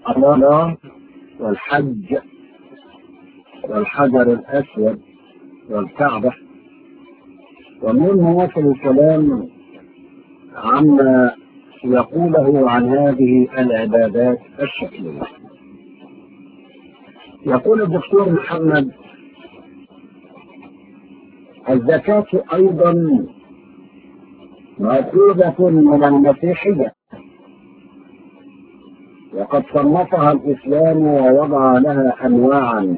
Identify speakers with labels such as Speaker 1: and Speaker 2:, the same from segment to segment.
Speaker 1: الله والحج والحجر الأسود والكعبة ومنه يصل الكلام عما يقوله عن هذه العبادات الشكلية يقول الدكتور محمد الزكاة أيضا مأخوذة من المسيحية وقد صنفها الإسلام ووضع لها أنواعا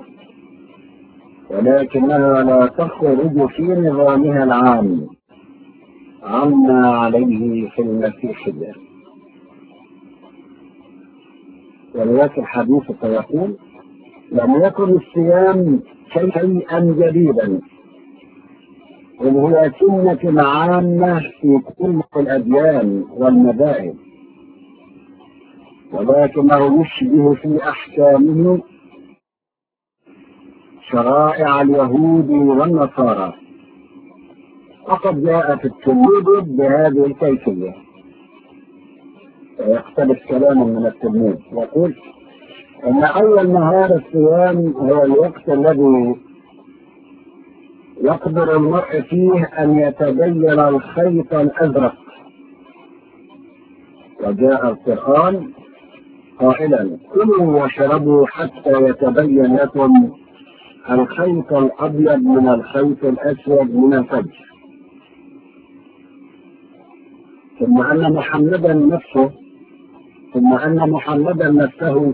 Speaker 1: ولكنها لا تخرج في نظامها العام عما عليه في المسيحية ولذلك الحديث فيقول لم يكن الصيام شيئا جديدا إذ هو سنة عامة في كل الأديان والمذاهب ولكنه يشبه في أحكامه شرائع اليهود والنصارى وقد جاء في التلميذ بهذه الكيفية ويختلف كلام من التلميذ يقول أن أول نهار الصيام هو الوقت الذي يقدر المرء فيه أن يتبين الخيط الأزرق وجاء القرآن قائلا كلوا واشربوا حتى يتبين لكم الخيط الأبيض من الخيط الأسود من الفجر ثم أن محمدا نفسه ثم أن محمدا نفسه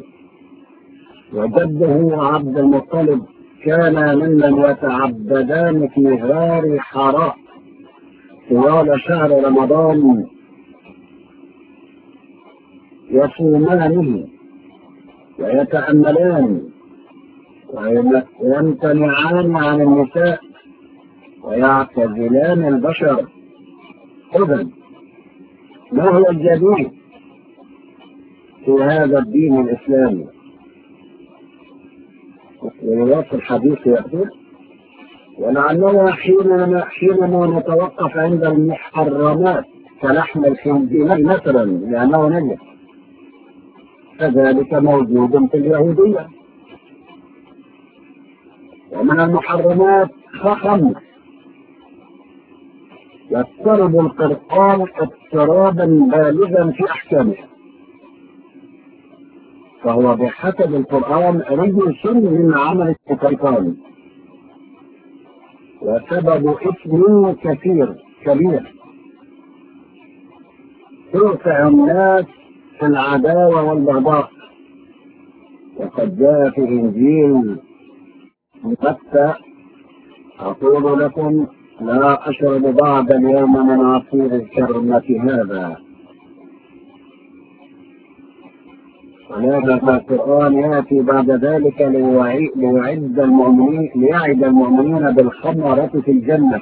Speaker 1: وجده عبد المطلب كان ممن يتعبدان في غار حراء طوال شهر رمضان يصومانه ويتأملان ويمتنعان عن النساء ويعتزلان البشر إذا ما هو الجديد في هذا الدين الإسلامي ولذلك الحديث يقول ولعلنا حينما حينما نتوقف عند المحرمات كلحم الخنزير مثلا لأنه نجس كذلك موجود في اليهودية ومن المحرمات خمر يضطرب القرآن اضطرابا بالغا في أحكامه فهو بحسب القرآن رجس من عمل الشيطان وسبب إثم كثير كبير ترفع الناس في العداوة والبغضاء وقد جاء في إنجيل متى أقول لكم لا أشرب بعد اليوم من عصير الكرمة هذا ولكن القرآن يأتي بعد ذلك ليعد المؤمنين ليعد المؤمنين بالخمرة في الجنة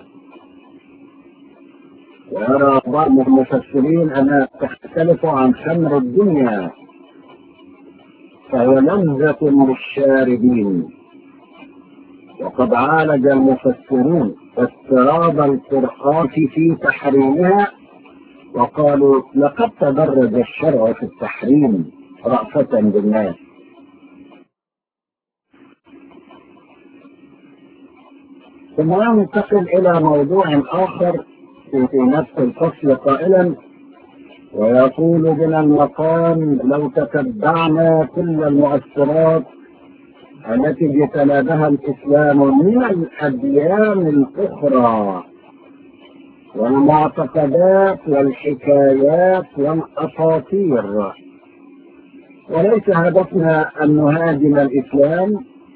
Speaker 1: ويرى بعض المفسرين أنها تختلف عن خمر الدنيا فهو لمزة للشاربين وقد عالج المفسرون اضطراب القرآن في تحريمها وقالوا لقد تدرج الشرع في التحريم رأفة بالناس ثم ننتقل إلى موضوع آخر في نفس الفصل قائلا ويقول بنا المقام لو تتبعنا كل المؤثرات التي اجتنبها الإسلام من الأديان الأخرى والمعتقدات والحكايات والأساطير وليس هدفنا أن نهاجم الإسلام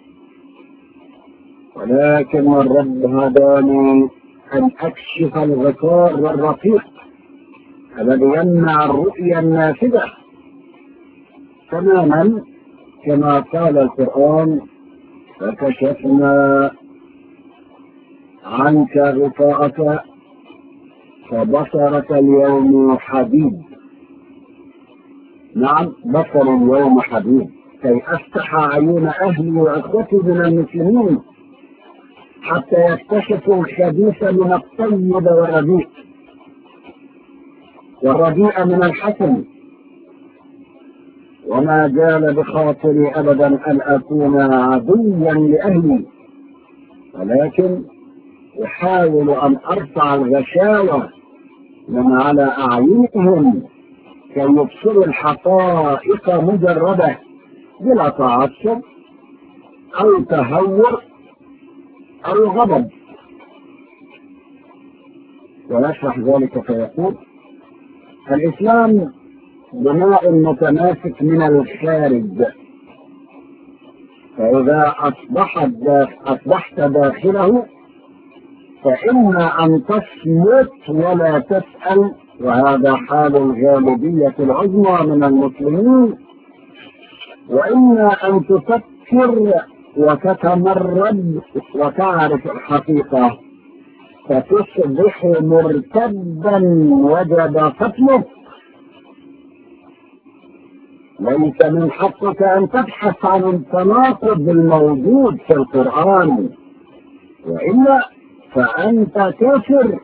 Speaker 1: ولكن الرب هداني أن أكشف الغطاء والرقيق الذي يمنع الرؤيا النافذة تماما كما قال القرآن فكشفنا عنك غطاءك فبصرك اليوم حديد نعم بصر اليوم حديد كي أفتح عيون أهلي وأخوتي من المسلمين حتى يكتشفوا الخبيث من الطيب والرديء والرديء من الحسن وما جال بخاطري أبدا أن أكون عدوا لأهلي ولكن أحاول أن أرفع الغشاوة من على أعينهم كي يبصروا الحقائق مجردة بلا تعصب أو تهور أو غضب ويشرح ذلك فيقول الإسلام بناء متماسك من الخارج فإذا أصبحت أصبحت داخله فإما أن تصمت ولا تسأل وهذا حال الغالبية العظمى من المسلمين وإما أن تفكر وتتمرد وتعرف الحقيقة فتصبح مرتدا وجب قتلك ليس من حقك أن تبحث عن التناقض الموجود في القرآن وإلا فأنت كافر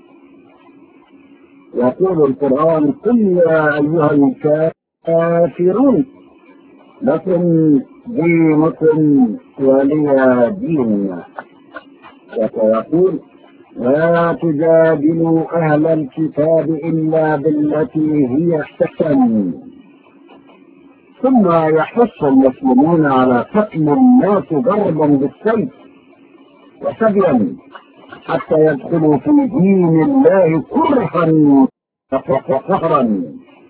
Speaker 1: يقول القرآن قل يا أيها الكافرون لكم دينكم ولي دين وسيقول لا تجادلوا أهل الكتاب إلا بالتي هي أحسن ثم يحث المسلمون على قتل الناس ضربا بالسيف وسبيا حتى يدخلوا في دين الله كرها وقهرا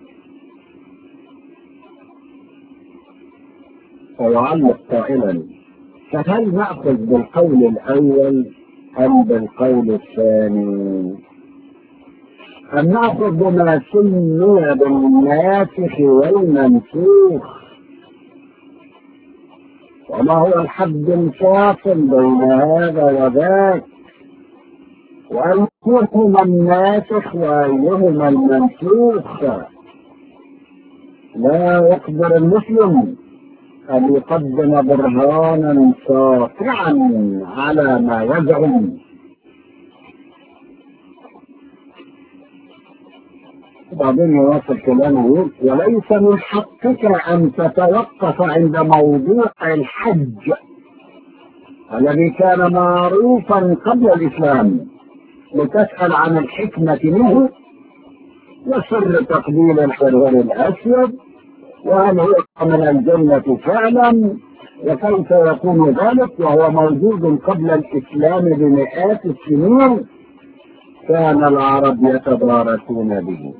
Speaker 1: ويعلق قائلا فهل نأخذ بالقول الأول أم بالقول الثاني أم نأخذ بما سمي بالناسخ والمنسوخ وما هو الحد الفاصل بين هذا وذاك وأيهما الناسخ وأيهما المنسوخ لا يقدر المسلم أن يقدم برهانا ساطعا على ما يزعم بعدين يواصل كلامه يقول وليس من حقك أن تتوقف عند موضوع الحج الذي كان معروفا قبل الإسلام لتسأل عن الحكمة منه وسر تقبيل الحرير الأسود وهل هو من الجنة فعلا وكيف يكون ذلك وهو موجود قبل الإسلام بمئات السنين كان العرب يتدارسون به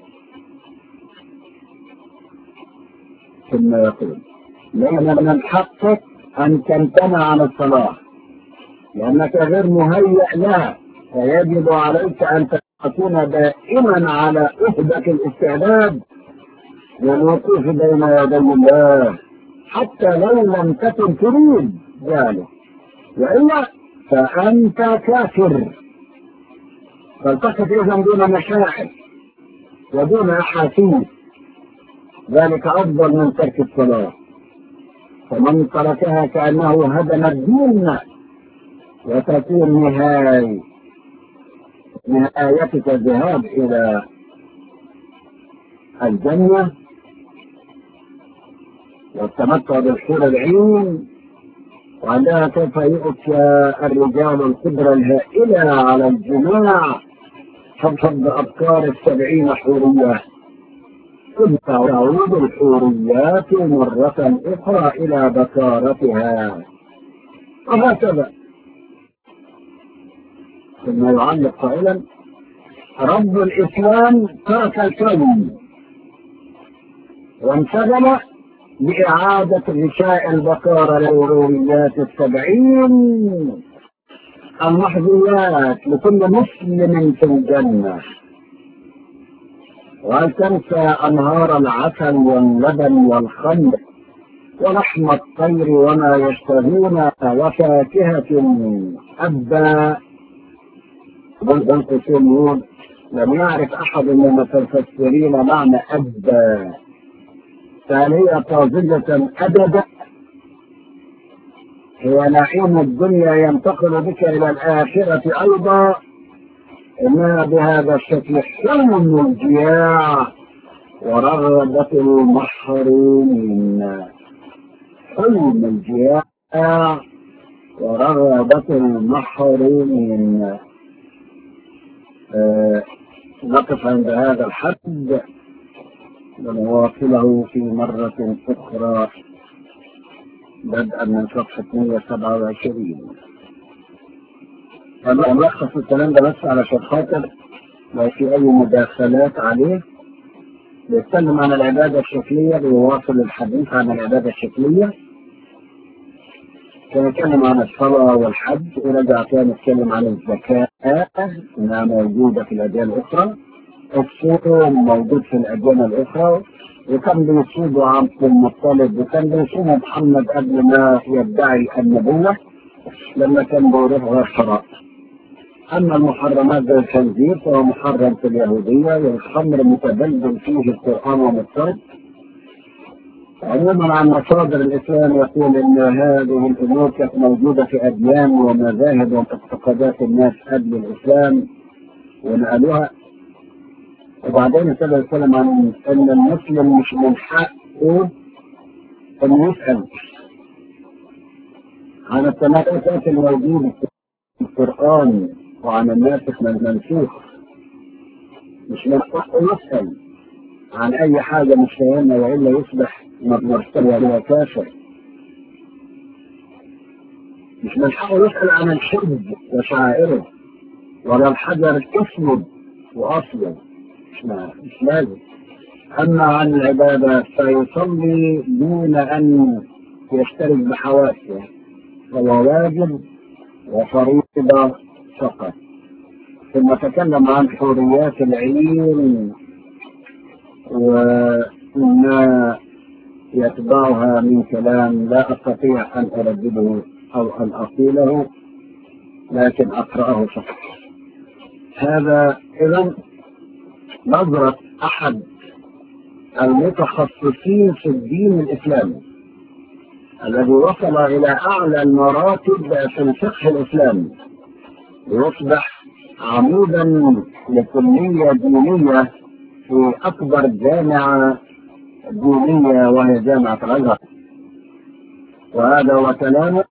Speaker 1: ثم يقول لأن من حقك أن تمتنع عن الصلاة لأنك غير مهيأ لها فيجب عليك أن تكون دائما على أهدك الاستعداد والوقوف بين يدي الله حتى لو لم تكن تريد ذلك وإلا فأنت كافر فالتقط إذا دون مشاعر ودون أحاسيس ذلك أفضل من ترك الصلاة فمن تركها كأنه هدم الدين وتكون نهاية نهايتك الذهاب إلى الجنة والتمتع بالحور العين وعندها كيف يؤتى الرجال القدرة الهائلة على الجماع حفظ بأبكار السبعين حورية ثم تعود الحوريات مرة أخرى إلى بكارتها وهكذا ثم يعلق قائلا رب الإسلام ترك الكون وانشغل بإعادة غشاء البكارة الأوروريات السبعين المحظويات لكل مسلم في الجنة وهل تنسى أنهار العسل واللبن والخمر ولحم الطير وما يشتهون وفاكهة أبا بل قسمون لم يعرف أحد من المتفسرين معنى أبا فهل هي طازجة أبدا هي نعيم الدنيا ينتقل بك إلى الآخرة أيضا إنها بهذا الشكل حلم الجياع ورغبة المحرومين حلم الجياع ورغبة المحرومين آه نقف عند هذا الحد ونواصله في مرة أخرى بدءا من صفحة 127 أنا ألخص الكلام ده بس علشان خاطر لو في أي مداخلات عليه بيتكلم عن العبادة الشكلية بيواصل الحديث عن العبادة الشكلية كان يتكلم عن الصلاة والحج ورجع تاني يتكلم عن الزكاة إنها موجودة في الأديان الأخرى الصوم موجود في الأديان الأخرى وكان بيصوم عبد المطلب وكان بيصوم محمد قبل ما يدعي النبوة لما كان بيروح غير أما المحرمات زي الخنزير فهو محرم في اليهودية والخمر متبلد فيه القرآن ومضطرب عموما عن مصادر الإسلام يقول أن هذه الأمور كانت موجودة في أديان ومذاهب ومعتقدات الناس قبل الإسلام ونقلوها وبعدين ابتدى يتكلم عن أن المسلم مش من حقه أن يسأل عن التناقضات الموجودة في القرآن وعن الناسخ من المنسوخ مش من حقه يسأل عن أي حاجة مش فاهمها وإلا يصبح مرتبة ولا كافر مش من حقه يسأل عن الحج وشعائره ولا الحجر اسود وأصلا مش, مش لازم أما عن العبادة فيصلي دون أن يشترك بحواسه هو واجب وفريضة فقط ثم تكلم عن حريات العين وما يتبعها من كلام لا أستطيع أن أردده أو أن أقوله لكن أقرأه فقط هذا إذا نظرة أحد المتخصصين في الدين الإسلامي الذي وصل إلى أعلى المراتب في الفقه الإسلامي ليصبح عمودا لكلية دينية في أكبر جامعة دينية وهي جامعة الأزهر وهذا هو كلامه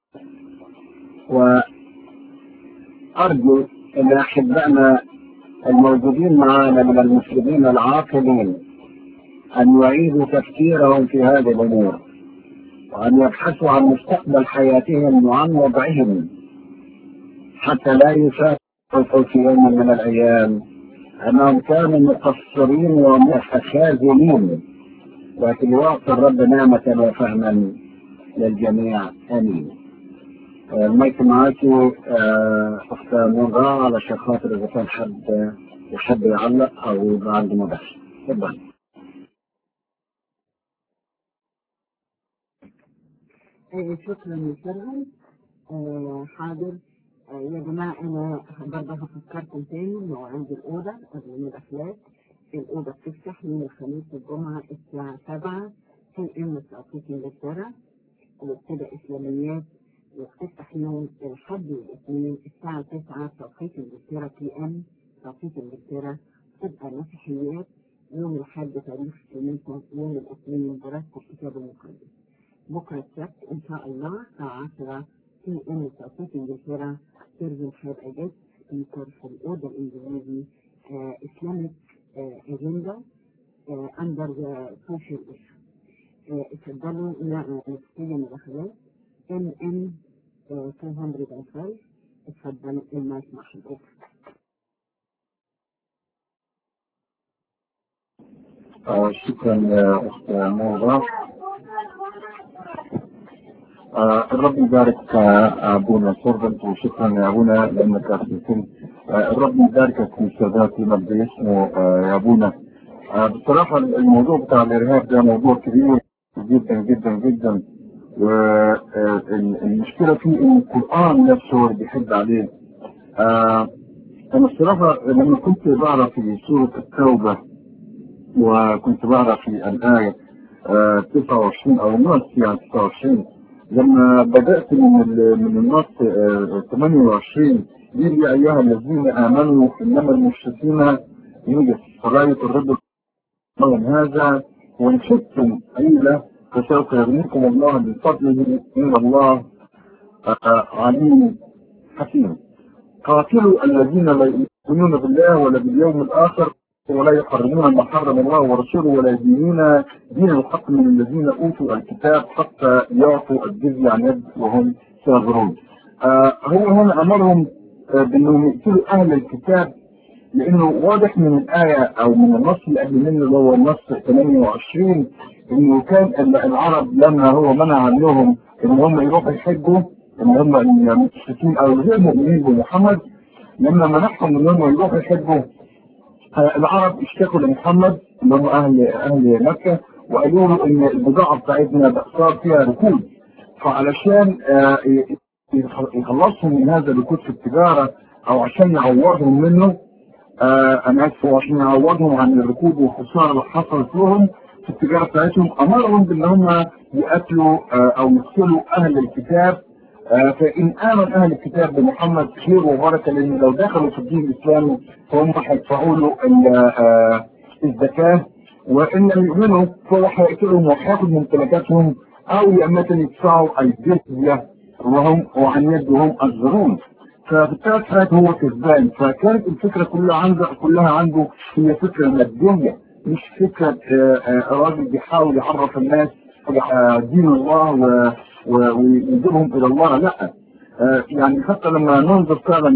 Speaker 1: وأرجو أن أحبائنا الموجودين معنا من المسلمين العاقلين أن يعيدوا تفكيرهم في هذه الأمور وأن يبحثوا عن مستقبل حياتهم وعن وضعهم حتى لا يفاجئوا في يوم من الأيام أنهم كانوا مقصرين ومتخاذلين لكن يعطي الرب نعمة وفهما للجميع آمين. المايك معاكي أخت مرة علشان خاطر إذا كان حد يحب يعلق أو يبقى عنده مداخلة. تفضل.
Speaker 2: شكرا يا شرعي حاضر يا جماعة أنا برضه هفكركم تاني مواعيد الأوضة قبل من الأفلاك الأوضة بتفتح من الخميس والجمعة الساعة 7 في إم توقيت إنجلترا وبتبقى إسلاميات وبتفتح يوم الحد والاثنين الساعة 9 توقيت إنجلترا بي إم توقيت إنجلترا تبقى مسيحيات يوم الحد تاريخ الكنيسة يوم الاثنين دراسة الكتاب المقدس بكرة السبت إن شاء الله الساعة 10 في إم توقيت إنجلترا ترجم هيبقى جيست سبيكر في الأوضة الإنجليزي إسلامك أجندة أندر ذا سوشيال إيشو اتفضلوا نبتدي مداخلات ام ام 212 اتفضلوا المايك مع حضرتك
Speaker 1: آه شكرا يا أخت موضة آه الرب يبارك آه أبونا سوربنت وشكرا يا أبونا لأنك أخذتم آه الرب يباركك في السادات لما بده اسمه آه يا أبونا آه بصراحة الموضوع بتاع الإرهاب ده موضوع كبير جدا جدا جدا والمشكلة فيه إن القرآن نفسه بيحب عليه آه أنا الصراحة لما كنت بقرا في سورة التوبة وكنت بقرا في الآية آه 29 أو النص يعني 29 لما بدأت من من النص آه 28 قيل يا أيها الذين آمنوا إنما المشركين يوجد فغاية الرب
Speaker 3: من هذا وإن شئتم قيل فسوف يغنيكم الله من فضله إن الله عليم حكيم قاتلوا الذين لا يؤمنون بالله ولا باليوم الآخر ولا يحرمون ما حرم الله ورسوله ولا يدينون دين الحق من الذين أوتوا الكتاب حتى يعطوا الجزية عن يد وهم صاغرون آه هو هنا أمرهم آه بأنهم يقتلوا أهل الكتاب لأنه واضح من الآية أو من النص اللي قبل منه اللي هو النص 28 إنه كان العرب لما هو منع عنهم إن هم يروحوا يحجوا إن هم المشركين أو الغير مؤمنين بمحمد لما منعهم إن هم يروحوا يحجوا العرب اشتكوا لمحمد اللي هم اهل اهل مكه وقالوا له ان البضاعه بتاعتنا صار فيها ركود فعلشان يخلصهم من هذا الركود في التجاره او عشان يعوضهم منه انا اسف عشان يعوضهم عن الركود والخساره اللي حصلت لهم في التجاره بتاعتهم امرهم بان هم يقتلوا او يقتلوا اهل الكتاب فإن آمن أهل الكتاب بمحمد خير وبركة لأن لو دخلوا في الدين الإسلامي فهم هيدفعوا له الزكاة وإن لم يؤمنوا فهو هيقتلهم وهياخد ممتلكاتهم أو يا يدفعوا الجزية وهم وعن يد وهم الزرون ففي الثلاث حالات هو كسبان فكانت الفكرة كلها عنده كلها عنده هي فكرة مادية مش فكرة راجل بيحاول يعرف الناس دين الله و ويجيبهم الى الله لا آه يعني حتى لما ننظر فعلا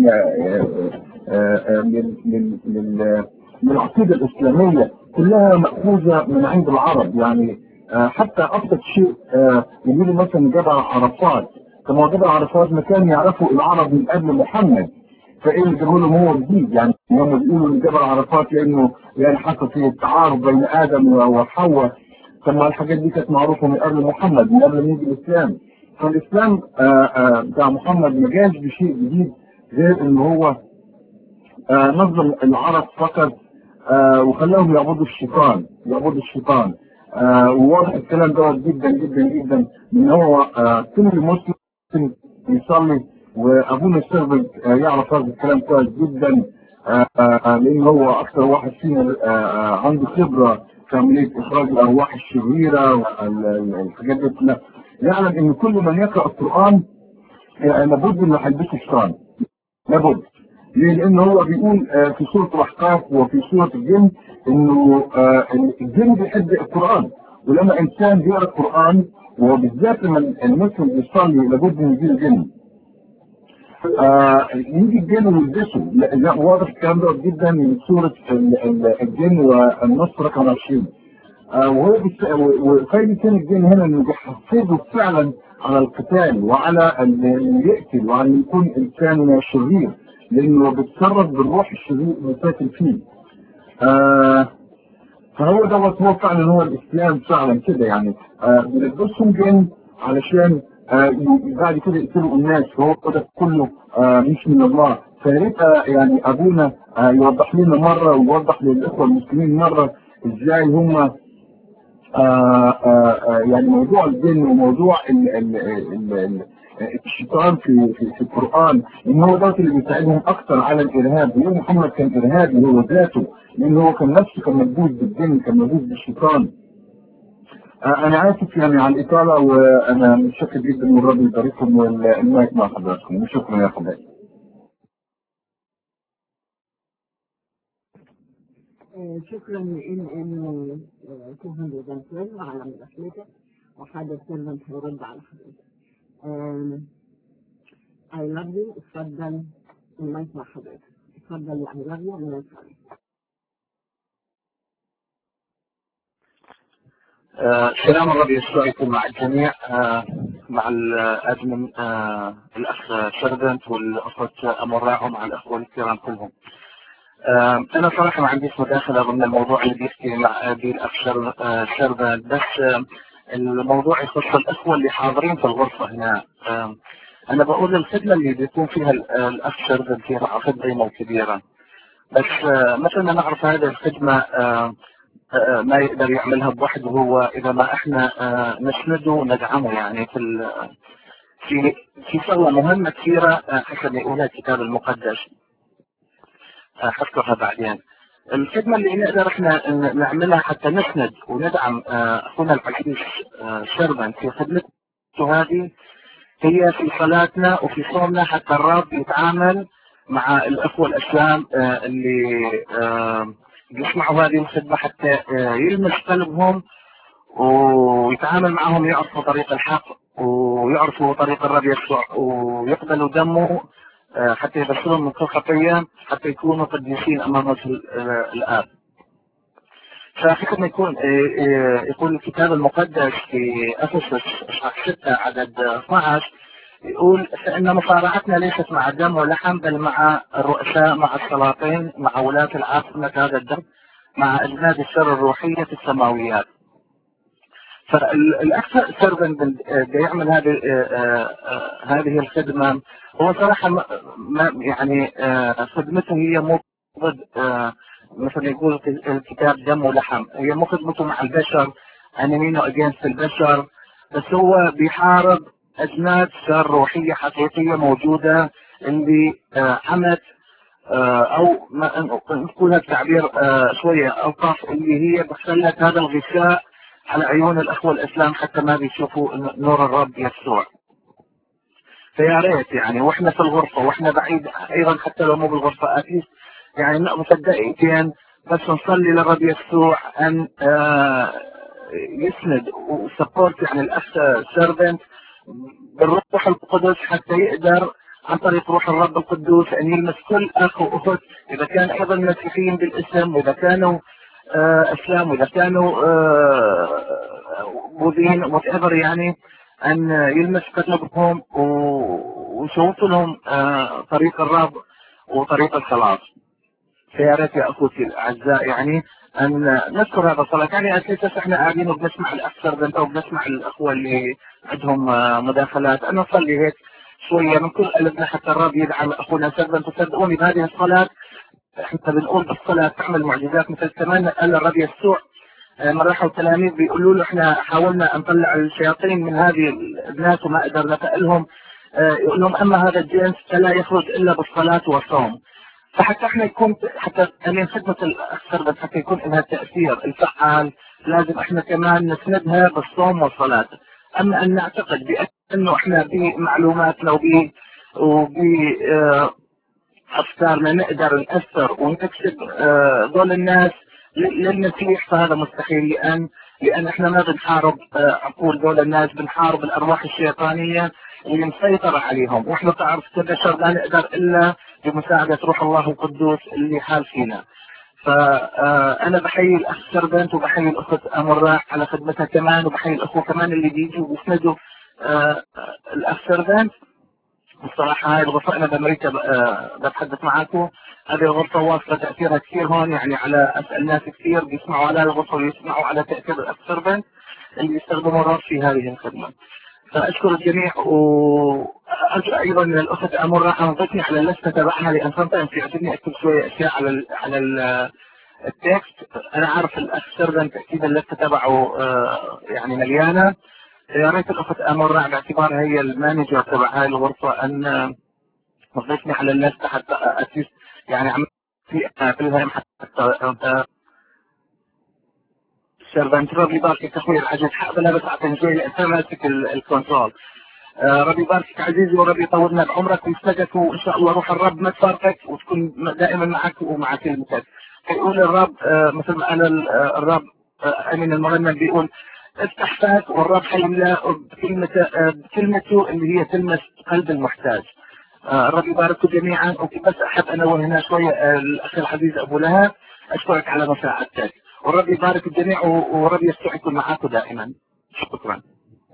Speaker 3: للعقيده الاسلاميه كلها ماخوذه من عند العرب يعني آه حتى ابسط شيء آه يقولوا مثلا جبل عرفات كما جبل عرفات مكان يعرفه العرب من قبل محمد فايه اللي جابوا لهم هو جديد يعني هم بيقولوا ان جبل عرفات لانه يعني حصل فيه التعارض بين ادم وحواء ثم الحاجات دي كانت معروفه من قبل محمد من قبل ما يجي الاسلام فالاسلام بتاع محمد ما جاش بشيء جديد غير ان هو آه نظم العرب فقط آه وخلاهم يعبدوا الشيطان يعبدوا الشيطان آه وواضح الكلام دوت جدا جدا جدا ان هو كل مسلم يصلي وابونا السربج يعرف هذا الكلام كويس جدا لان هو اكثر واحد فينا عنده خبره في عمليه اخراج الارواح الشريره والحاجات دي كلها يعلم ان كل من يقرا القران لابد انه هيلبسه شيطان لابد ليه؟ لان هو بيقول في سوره الاحقاف وفي سوره الجن انه الجن بيحب القران ولما انسان بيقرا القران وبالذات لما المسلم بيصلي لابد ان يجي الجن آه يجي الجن ويلبسه لا واضح الكلام ده جدا من سوره الجن والنص رقم 20 آه وهو وفايدة كان الجن هنا انه بيحفزه فعلا على القتال وعلى ان يقتل وعلى ان يكون انسان شرير لانه بيتصرف بالروح الشرير اللي ساكن فيه. آه فهو دوت هو فعلا هو الاسلام فعلا كده يعني آه بيلبسهم جن علشان آه بعد كده يقتلوا الناس فهو ده كله آه مش من الله فياريت يعني ابونا آه يوضح لنا مره ويوضح للاخوه المسلمين مره ازاي هم آآ آآ يعني موضوع الجن وموضوع ال ال ال ال الشيطان في, في, في القرآن ان هو ده اللي بيساعدهم اكثر على الارهاب لان محمد كان ارهابي هو ذاته لان هو كان نفسه كان مجبوس بالجن كان مجبوس بالشيطان انا اسف يعني على الاطاله وانا متشكر جدا من الرب يبارككم والمايك مع حضراتكم وشكرا يا حبايبي
Speaker 2: شكرا لان انه 212 على مداخلتك وحد سيرفنت هيرد على حضرتك. I love you اتفضل المايك مع حضرتك. اتفضل يا I love you المايك عليك.
Speaker 4: سلام الرب يسوع يكون مع الجميع آه مع الادمن آه الاخ سيرفنت والاخوة امراهم مع الاخوة الكرام كلهم. آه انا صراحه ما عنديش مداخله ضمن الموضوع اللي بيحكي مع بيه الاخ شربان بس آه الموضوع يخص الاخوه اللي حاضرين في الغرفه هنا آه انا بقول الخدمه اللي بيكون فيها الاخ شربان فيها خدمه كبيره بس مثل ما نعرف هذه الخدمه ما يقدر يعملها بوحده هو اذا ما احنا نسنده وندعمه يعني في في في شغله مهمه كثيره حسب ما يقولها الكتاب المقدس هذكرها بعدين الخدمة اللي نقدر احنا نعملها حتى نسند وندعم اخونا العزيز شربن في خدمته هذه هي في صلاتنا وفي صومنا حتى الرب يتعامل مع الاخوة الاسلام اللي بيسمعوا هذه الخدمة حتى يلمس قلبهم ويتعامل معهم يعرفوا طريق الحق ويعرفوا طريق الرب يسوع ويقبلوا دمه حتى يغسلهم من كل خطية حتى يكونوا قديسين أمام وجه الآب ففكرة يكون يقول الكتاب المقدس في أفسس إصحاح 6 عدد 12 يقول فإن مصارعتنا ليست مع دم ولحم بل مع الرؤساء مع السلاطين مع ولاة العاصمة هذا الدم مع أجناد الشر الروحية في السماويات فالاكثر سيرفن بيعمل هذه هذه الخدمه هو صراحه ما يعني خدمته هي مو ضد مثل يقول الكتاب دم ولحم هي مو خدمته مع البشر انمينو اجينست البشر بس هو بيحارب اجناد شر روحيه حقيقيه موجوده اللي عمت او ما نقولها بتعبير شويه اوقاف اللي هي بتخلت هذا الغشاء على عيون الأخوة الإسلام حتى ما بيشوفوا نور الرب يسوع فيا ريت يعني واحنا في الغرفة واحنا بعيد أيضا حتى لو مو بالغرفة أكيد يعني نأخذ دقيقتين بس نصلي للرب يسوع أن آه يسند وسبورت يعني الأخ سيرفنت بالروح القدس حتى يقدر عن طريق روح الرب القدوس أن يلمس كل أخ وأخت إذا كان أيضا مسيحيين بالاسم وإذا كانوا اسلام واذا كانوا بوذيين وات ايفر يعني ان يلمس قلبهم ويشوفوا لهم طريق الرب وطريق الخلاص فيا ريت يا اخوتي الاعزاء يعني ان نذكر هذا الصلاه يعني اساسا احنا قاعدين وبنسمع الاكثر بنت وبنسمع الاخوه اللي عندهم مداخلات انا اصلي هيك شويه من كل قلبنا حتى الرب يدعم اخونا سربا تصدقوني بهذه الصلاه احنا بنقول بالصلاة تعمل معجزات مثل كمان قال الرب يسوع مرة راحوا التلاميذ بيقولوا له احنا حاولنا ان نطلع الشياطين من هذه الناس وما قدرنا فقالهم يقول لهم اما هذا الجنس فلا يخرج الا بالصلاة والصوم فحتى احنا يكون حتى يعني خدمة الاكثر بس حتى يكون لها تأثير الفعال لازم احنا كمان نسندها بالصوم والصلاة اما ان نعتقد بانه احنا بمعلوماتنا وب وب افكارنا نقدر ناثر ونكسب دول الناس للمسيح فهذا مستحيل لان لان احنا ما بنحارب عقول دول الناس بنحارب الارواح الشيطانيه اللي مسيطره عليهم واحنا تعرف كبشر لا نقدر الا بمساعده روح الله القدوس اللي حال فينا فانا بحيي الاخ سربنت وبحيي الاخت امراء على خدمتها كمان وبحيي الاخوه كمان اللي بيجوا وبيسندوا الاخ سربنت الصراحة هاي الغرفة أنا بأمريكا بتحدث معاكم هذه الغرفة واصلة تأثيرها كثير هون يعني على أسأل ناس كثير بيسمعوا على الغرفة ويسمعوا على تأثير الأكثر اللي يستخدموا الرب في هذه الخدمة فأشكر الجميع وأرجو أيضا من الأخت أمر راح أنضيفني على اللستة تبعنا لأن sometimes يعجبني أكتب شوية أشياء على ال على ال التكست أنا عارف الأخ سردن تأكيد اللستة تبعه يعني مليانة يا ريت الاخت امر باعتبارها هي المانجر تبع هاي الغرفه ان تضيفني على اللسته حتى اسيس يعني عم في فيها حتى سيرفنت ربي يباركك اخوي العزيز حقبلها بس عشان جاي لانت ماسك الكنترول ربي يباركك عزيزي وربي يطولنا بعمرك ويسلكك وان شاء الله روح الرب ما تفارقك وتكون دائما معك ومع كلمتك يقول الرب مثل ما قال الرب امين المرنم بيقول افتح فاك والرب حيملا بكلمته بكلمته اللي هي تلمس قلب المحتاج الرب يبارككم جميعا وبس احب انوه هنا شويه الاخ العزيز ابو لهب اشكرك على مساعدتك والرب يبارك الجميع ورب يستر يكون معاكم دائما شكرا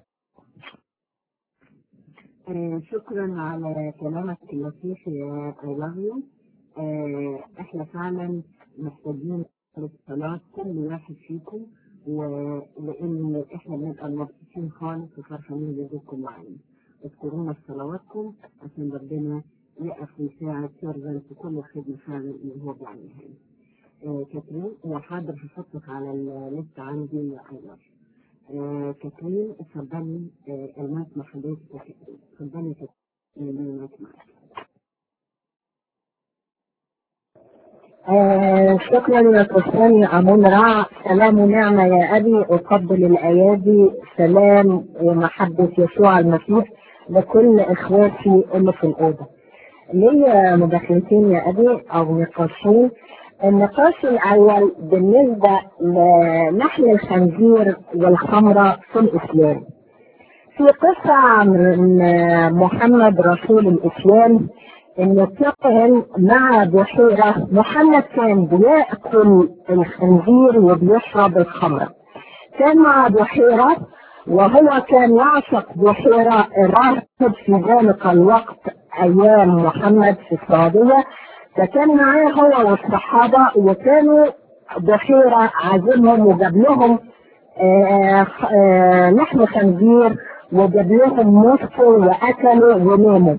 Speaker 2: شكرا على كلامك اللطيف يا I love you احنا فعلا محتاجين للصلاة كل واحد فيكم ولان احنا بنبقى مبسوطين خالص وفرحانين بوجودكم معانا اذكرونا في صلواتكم عشان ربنا يقف ويساعد سيرفنت في كل خدمه فعلا اللي هو بيعملها آه كاترين هو حاضر هحطك على الليست عندي يا ايمر آه كاترين اتفضلي آه المايك مع حضرتك اتفضلي كاترين المايك معاك
Speaker 5: آه آه، شكرا يا كريستيان يا أمون رع سلام ونعمة يا أبي أقبل الأيادي سلام ومحبة يسوع المسيح لكل إخواتي اللي في الأوضة ليا مداخلتين يا أبي أو نقاشين النقاش الأول بالنسبة لنحل الخنزير والخمرة في الإسلام في قصة عن محمد رسول الإسلام إنه كان مع بحيرة محمد كان بيأكل الخنزير وبيشرب الخمر كان مع بحيرة وهو كان يعشق بحيرة الراهب في ذلك الوقت أيام محمد في السعودية فكان معاه هو والصحابة وكانوا بحيرة عازمهم وجاب لهم آه، آه، لحم خنزير وجاب لهم نصف وأكلوا وناموا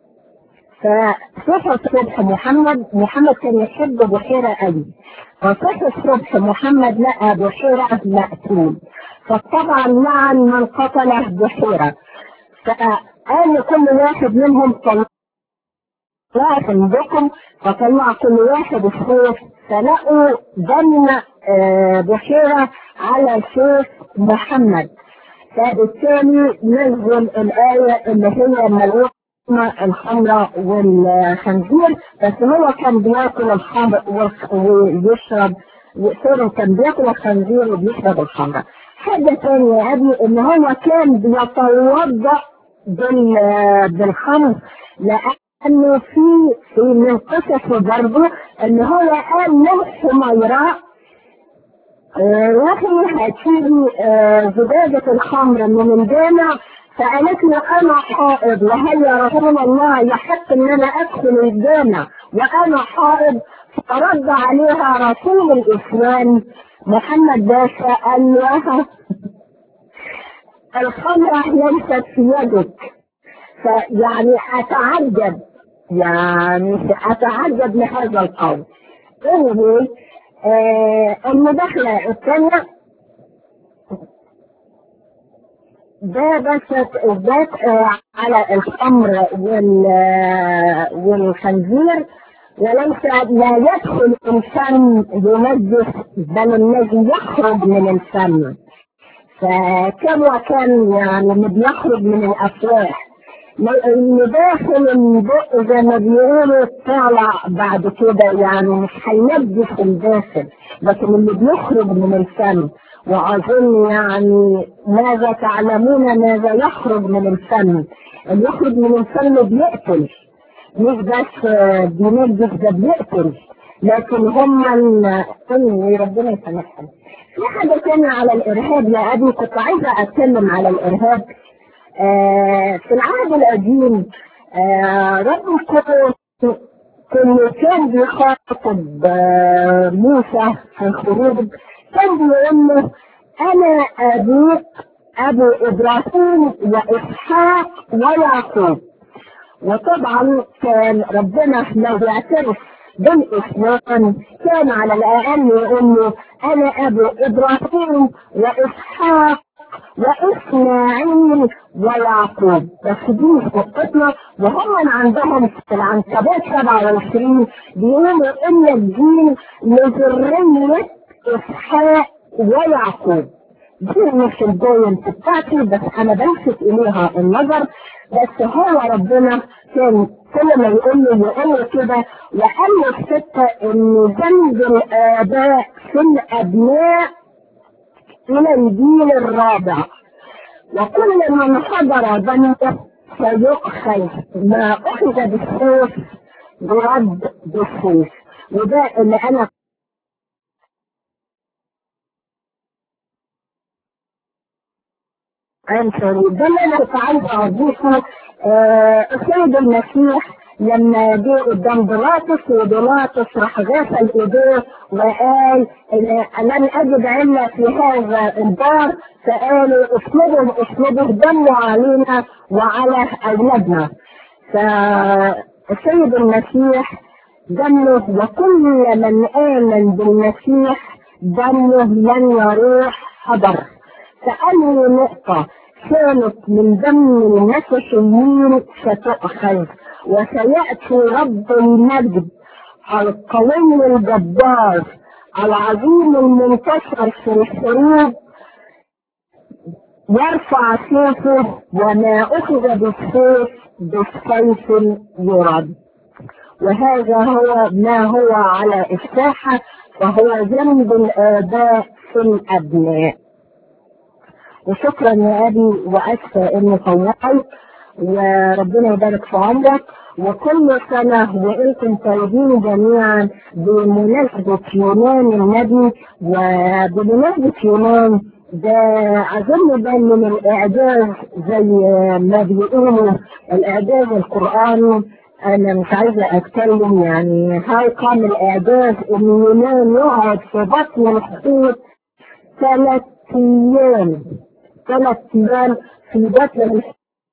Speaker 5: فصحى الصبح محمد محمد كان يحب بحيرة قوي فصحى الصبح محمد لقى بحيرة مقتول فطبعا لعن من قتل بحيرة فقال لكل واحد منهم طلع عندكم فطلع كل واحد السيف فلقوا دم آه، بحيرة على سيف محمد فبالتالي نزل الآية اللي هي ملعونة الخمرة والخنزير بس هو كان بياكل الخمر والخ- ويشرب سوري كان بياكل الخنزير وبيشرب الخمرة حاجة تانية يا أبي إن هو كان بيتوضأ بال- بالخمر لأنه في في من قصصه برضه إن هو قال للحميراء آه، روحي هاتيلي آه، زجاجة الخمر من الجامع فقالت له انا حائض وهل يا رسول الله يحق ان انا ادخل الجامع وانا حائض فرد عليها رسول الاسلام محمد باشا قال لها الخمرة ليست في يدك فيعني اتعجب يعني اتعجب لهذا القول anyway آه المداخلة الثانية ده بس إثبات آه، على الخمر وال آه، والخنزير وليس لا يدخل الفم ينجس بل الذي يخرج من الفم فكما كان يعني اللي بيخرج من الافواه اللي داخل البق زي ما بيقولوا طالع بعد كده يعني مش هينجس الداخل لكن اللي بيخرج من الفم واظن يعني ماذا تعلمون ماذا يخرج من الفم اللي يخرج من الفم بيقتل مش بس آه، بينجس ده بيقتل لكن هم ال- إني ربنا يسامحهم في حاجة تانية على الإرهاب يا أبي كنت عايزة أتكلم على الإرهاب آه في العهد القديم آه رب القدس كل كان بيخاطب آه موسى في الخروج كان بيقول له أنا أبوك أبو إبراهيم وإسحاق ويعقوب وطبعا كان ربنا لو يعترف بالإسلام كان على الأقل يقول له أنا أبو إبراهيم وإسحاق وإسماعيل ويعقوب بس دي مش قصتنا وهم عندهم في العنكبوت 27 بيقولوا إن الدين لذرية إسحاق ويعقوب دي مش البوينت بتاعتي بس انا بلفت اليها النظر بس هو ربنا كان كل ما يقول له يقول له كده وقال له الستة ان ذنب الاباء في الابناء الى الجيل الرابع وكل من حضر ذنبه سيؤخذ ما اخذ بالسيف برد بالسيف وده اللي انا عنصري ده اللي انا كنت عايزه اضيفه آه، السيد المسيح لما جه قدام بيلاطس وبيلاطس راح غسل ايديه وقال إن لن اجد الا في هذا الدار فقالوا اسلبوا اسلبوا دموا علينا وعلى اولادنا فالسيد المسيح دمه وكل من امن بالمسيح دمه لن يروح حضر فأي نقطة كانت من دم المسيحيين ستؤخذ وسيأتي رب المجد القوي الجبار العظيم المنتصر في الحروب يرفع سيفه وما أخذ بالسيف بالسيف يرد وهذا هو ما هو على الساحة وهو ذنب الآباء في الأبناء وشكرا يا أبي وأسفة إني طولت وربنا يبارك في عمرك وكل سنة وأنتم طيبين جميعا بمناسبة يونان النبي وبمناسبة يونان ده أظن ده من الإعجاز زي ما بيقولوا الإعجاز القرآني أنا مش عايزة أتكلم يعني هاي قام الإعجاز إن يونان يقعد في بطن الحوت ثلاث أيام ثلاث أيام في بطن الحوت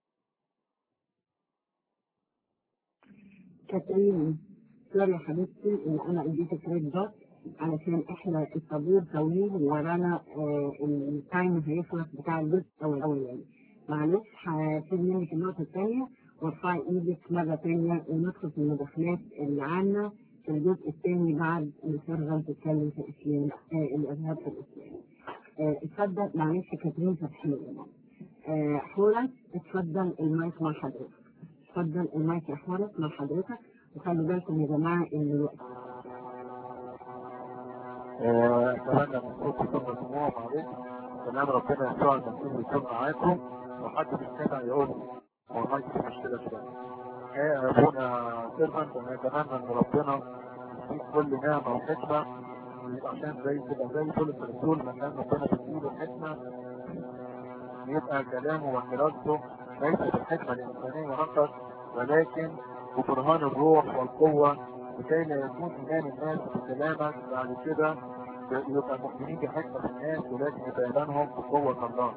Speaker 2: كاترين سوري يا حبيبتي ان انا اديتك ريد دوت علشان احنا الطابور طويل ورانا آه التايم هيخلص بتاع الجزء الاولاني معلش هسيب منك النقطه الثانيه وارفعي ايدك مره ثانيه وندخل في المداخلات اللي عنا في الجزء الثاني بعد ما ترغب تتكلم في الاسلام آه الارهاب في الاسلام. آه اتفضل معلش كاترين فتحيه آه حورس اتفضل المايك مع حضرتك. اتفضل المايك يا حورس مع حضرتك وخلي بالكم يا جماعه ان
Speaker 3: اتمنى من صوت يكون مسموع معلش سلام ربنا يسوع المسيح يكون معاكم وحد بيستمع يقول هو المايك في مشكله شويه. يا ابونا سيرفنت انا اتمنى ان ربنا يديك كل نعمه وحكمه عشان زي كده زي بولس الرسول ما كان ربنا بيديله الحكمه يبقى كلامه وحراسته ليس بالحكمه الانسانيه فقط ولكن ببرهان الروح والقوه لكي لا يكون ايمان الناس بكلامك بعد كده يبقى مؤمنين بحكمه الناس ولكن يبقى ايمانهم بقوه الله.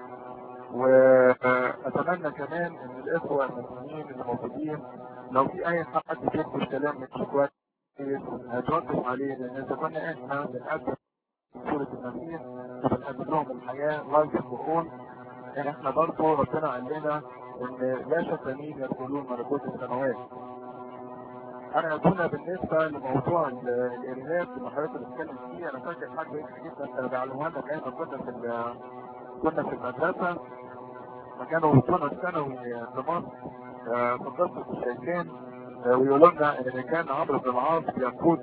Speaker 3: واتمنى كمان ان الاخوه المسلمين اللي موجودين لو في اي حد بيكتب كلام مش كويس هتوقف عليه لان اذا كنا احنا بنقدم سورة المسيح وبنقدم لهم الحياة لايف البخون احنا برضه ربنا قال لنا ان لا شتانين يدخلون ملكوت السماوات. انا كنا بالنسبه لموضوع الارهاب اللي حضرتك بتتكلم فيه انا فاكر حاجه جدا كانوا بيعلموها لنا ايام كنا في كنا في المدرسه فكانوا وصلنا الثانوي في مصر في قصه الشيطان ويقولوا لنا ان كان عمرو بن العاص بيقود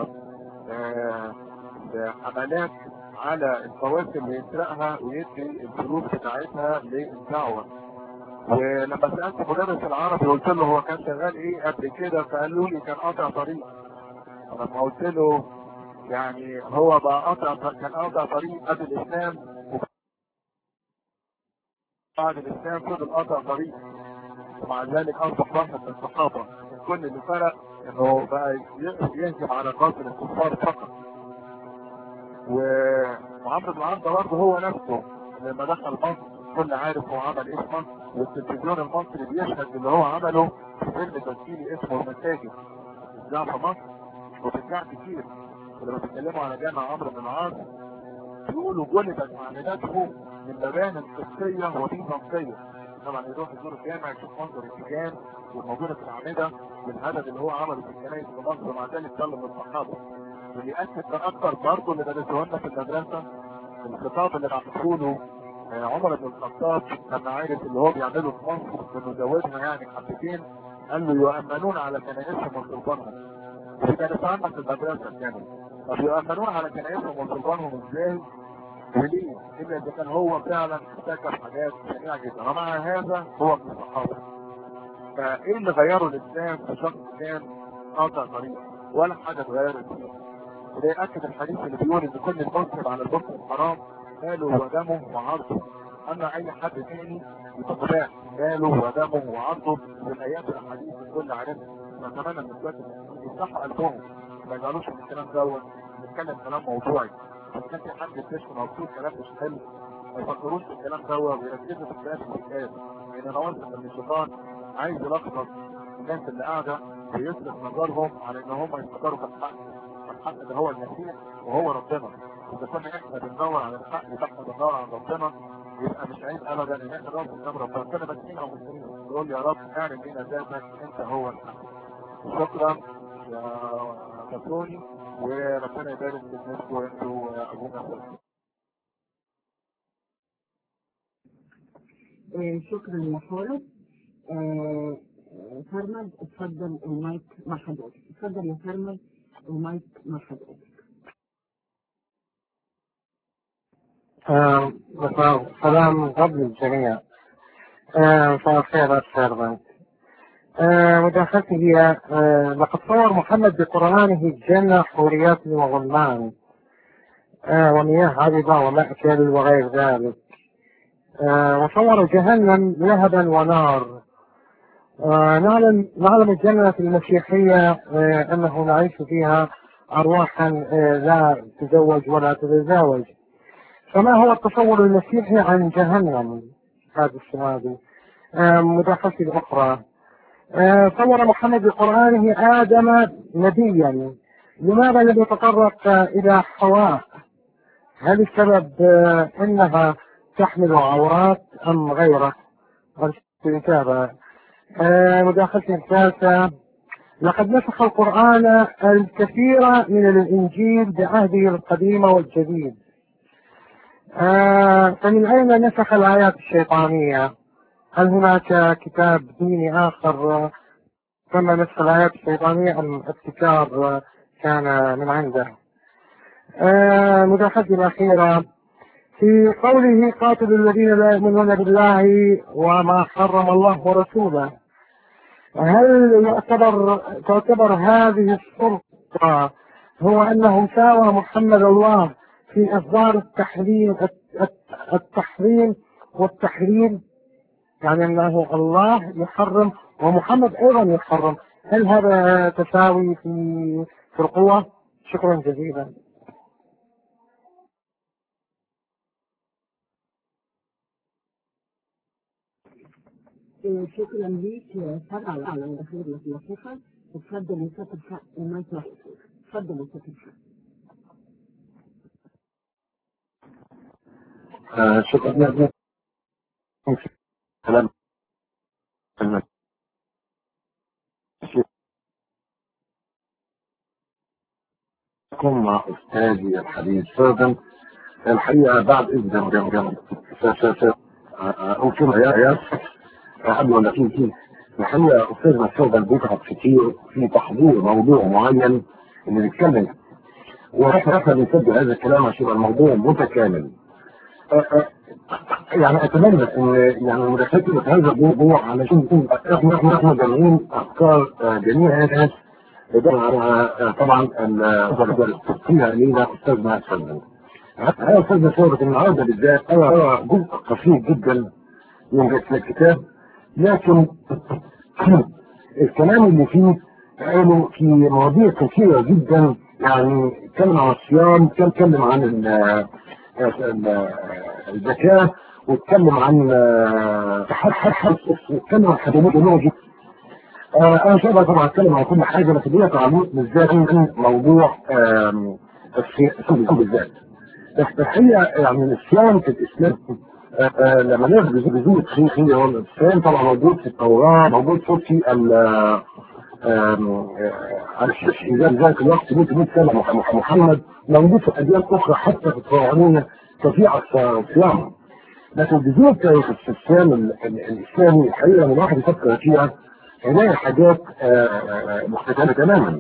Speaker 3: حملات على القوافل اللي يسرقها ويدي الفلوس بتاعتها للدعوه ولما سالت مدرس العربي قلت له هو كان شغال ايه قبل كده فقالوا لي كان قاطع طريق لما قلت له يعني هو بقى قاطع كان قاطع طريق قبل الاسلام بعد الاسلام فضل قاطع طريق ومع ذلك اصبح واحد من الصحابه كل اللي فرق انه بقى يهجم على قاتل الكفار فقط وعمرو بن العاص برضه هو نفسه لما دخل مصر كل عارف هو عمل ايه في مصر والتلفزيون المصري بيشهد اللي هو عمله في فيلم تسجيلي اسمه المساجد بيتذاع في مصر وبيتذاع كتير ولما بيتكلموا على جامع عمرو بن العاص بيقولوا جلدت معاملاته من مباني قدسية وبيزنطية طبعا يروح يزور الجامع يشوف منظر السجان والموجودة في الأعمدة والهدف اللي هو عمله في الكنائس في مصر ومع ذلك طلب الصحابة واللي يأكد كان أكثر برضه اللي درسوه لنا في المدرسة الخطاب اللي بعته له عمر بن الخطاب لما عرف اللي هو بيعمله في مصر انه زودها يعني حبتين قال له يؤمنون على كنائسهم وسلطانهم ودي كانت عامة في المدرسة كانوا طب يؤمنون على كنائسهم وسلطانهم ازاي؟ وليه؟ إلا إذا كان هو فعلا ارتكب حاجات شنيعة جدا ومع هذا هو من الصحابة فإيه اللي غيره الإسلام في شخص كان قاطع طريق ولا حاجة اتغيرت فيه وده يأكد الحديث اللي بيقول إن كل المسلم على المسلم حرام ماله ودمه وعرضه اما اي حد تاني يبقى مباح ماله ودمه وعرضه بالايات والاحاديث الكل عارفها نتمنى من اخوات يفتحوا قلبهم ما يجعلوش من الكلام دوت نتكلم كلام موضوعي بس كان في حد بتشتم او بتقول كلام مش حلو ما يفكروش في الكلام دوت ويركزوا في الكلام اللي بيتقال لان انا واثق ان الشيطان عايز يلخبط الناس اللي قاعده ويصرف نظرهم على ان هم يفكروا في الحق الحق ده هو المسيح وهو ربنا اذا كنا احنا بندور على الحق واحنا بندور على ربنا يبقى مش عيب ابدا ان احنا نقف قدام ربنا كنا مسكين او مسلمين نقول يا رب اعلن لنا ذاتك انت هو الحق شكرا يا
Speaker 6: نصروني وربنا يبارك في الناس وانتوا ابونا خالص
Speaker 2: آه، شكرا يا خالد آه، آه، فرمد اتفضل المايك مع حضرتك اتفضل يا فرمد المايك مع حضرتك
Speaker 7: سلام قبل الجميع مساء الخير أستاذ مداخلتي هي آه، لقد صور محمد بقرآنه الجنة حوريات وغلمان آه، ومياه عذبة ومأكل وغير ذلك آه، وصور جهنم لهبا ونار آه، نعلم نعلم الجنة المسيحية آه، أنه نعيش فيها أرواحا آه، لا تزوج ولا تتزاوج فما هو التصور المسيحي عن جهنم هذا السؤال آه، مداخلتي الأخرى آه، صور محمد بقرآنه آدم نبيا لماذا لم يتطرق آه، إلى حواء هل السبب آه، أنها تحمل عورات أم غيره أرجو الإجابة آه، مداخلتي الثالثة لقد نسخ القرآن الكثير من الإنجيل بعهده القديم والجديد آه، فمن أين نسخ الآيات الشيطانية؟ هل هناك كتاب ديني آخر آه، تم نسخ الآيات الشيطانية أم ابتكار آه، كان من عنده؟ آه، مداخلتي الأخيرة في قوله قاتلوا الذين لا يؤمنون بالله وما حرم الله ورسوله هل يعتبر تعتبر هذه السلطة هو أنه ساوى محمد الله في إصدار التحريم التحريم والتحريم يعني أنه الله يحرم ومحمد أيضا يحرم هل هذا تساوي في في القوة؟ شكرا جزيلا
Speaker 2: آه، شكرا ليك يا فرع على مداخلتك اللطيفة اتفضل يا ست الحق المايك مع حضرتك اتفضل يا ست الحق
Speaker 3: آه، شكرا لك كلام كن مع أستاذي الحبيب سردن الحقيقة بعد إذن جم جم أمكن يا يا قبل ولا في في الحقيقة أستاذنا سردن بيتعب كتير في تحضير موضوع معين اللي بيتكلم واحنا احنا بنسجل هذا الكلام عشان يبقى الموضوع متكامل يعني اتمنى ان يعني مداخلتي في هذا الموضوع علشان احنا احنا احنا جميعين افكار آه، جميع الناس إدارة على طبعا التفصيل لينا استاذنا سلمان. هذا استاذنا سلمان النهارده بالذات هو جزء قصير جدا من الكتاب لكن الكلام اللي فيه قالوا في مواضيع كثيرة جدا يعني اتكلم عن الصيام كان اتكلم عن ال- ال- الزكاة واتكلم عن تحرح واتكلم عن حدود الموجود انا مش هقدر طبعا اتكلم عن كل حاجه بس دي تعليق بالذات عن موضوع آم، الصيام بالذات بس الحقيقه يعني الصيام في الاسلام آه، آه، لما ناخد بذور تاريخية هو الصيام طبعا موجود في التوراة موجود في ال آم، آه، على الشيخ إذا ذلك الوقت 100 100 سنة مح- مح- محمد موجود في أديان أخرى حتى في الفرعونية تطيع الصيام لكن بذور تاريخ الصيام ال- ال- الإسلامي الحقيقة لما الواحد يفكر فيها هنلاقي حاجات آه، آه، مختلفة تماما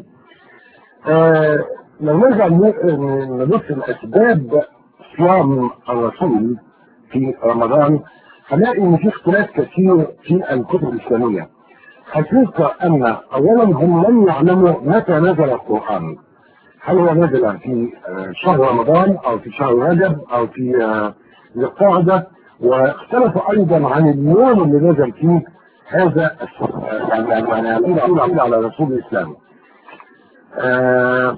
Speaker 3: آه، لو نرجع ن- نبص لأسباب صيام الرسول في رمضان هنلاقي ان في اختلاف كثير في الكتب الاسلاميه. حقيقه ان اولا هم لم يعلموا متى نزل القران. هل هو نزل في آه، شهر رمضان او في شهر رجب او في آه، ذي القعده واختلفوا ايضا عن اليوم اللي نزل فيه هذا الس- آه، يعني يعني يعني يقول يقول على رسول الاسلام. آه،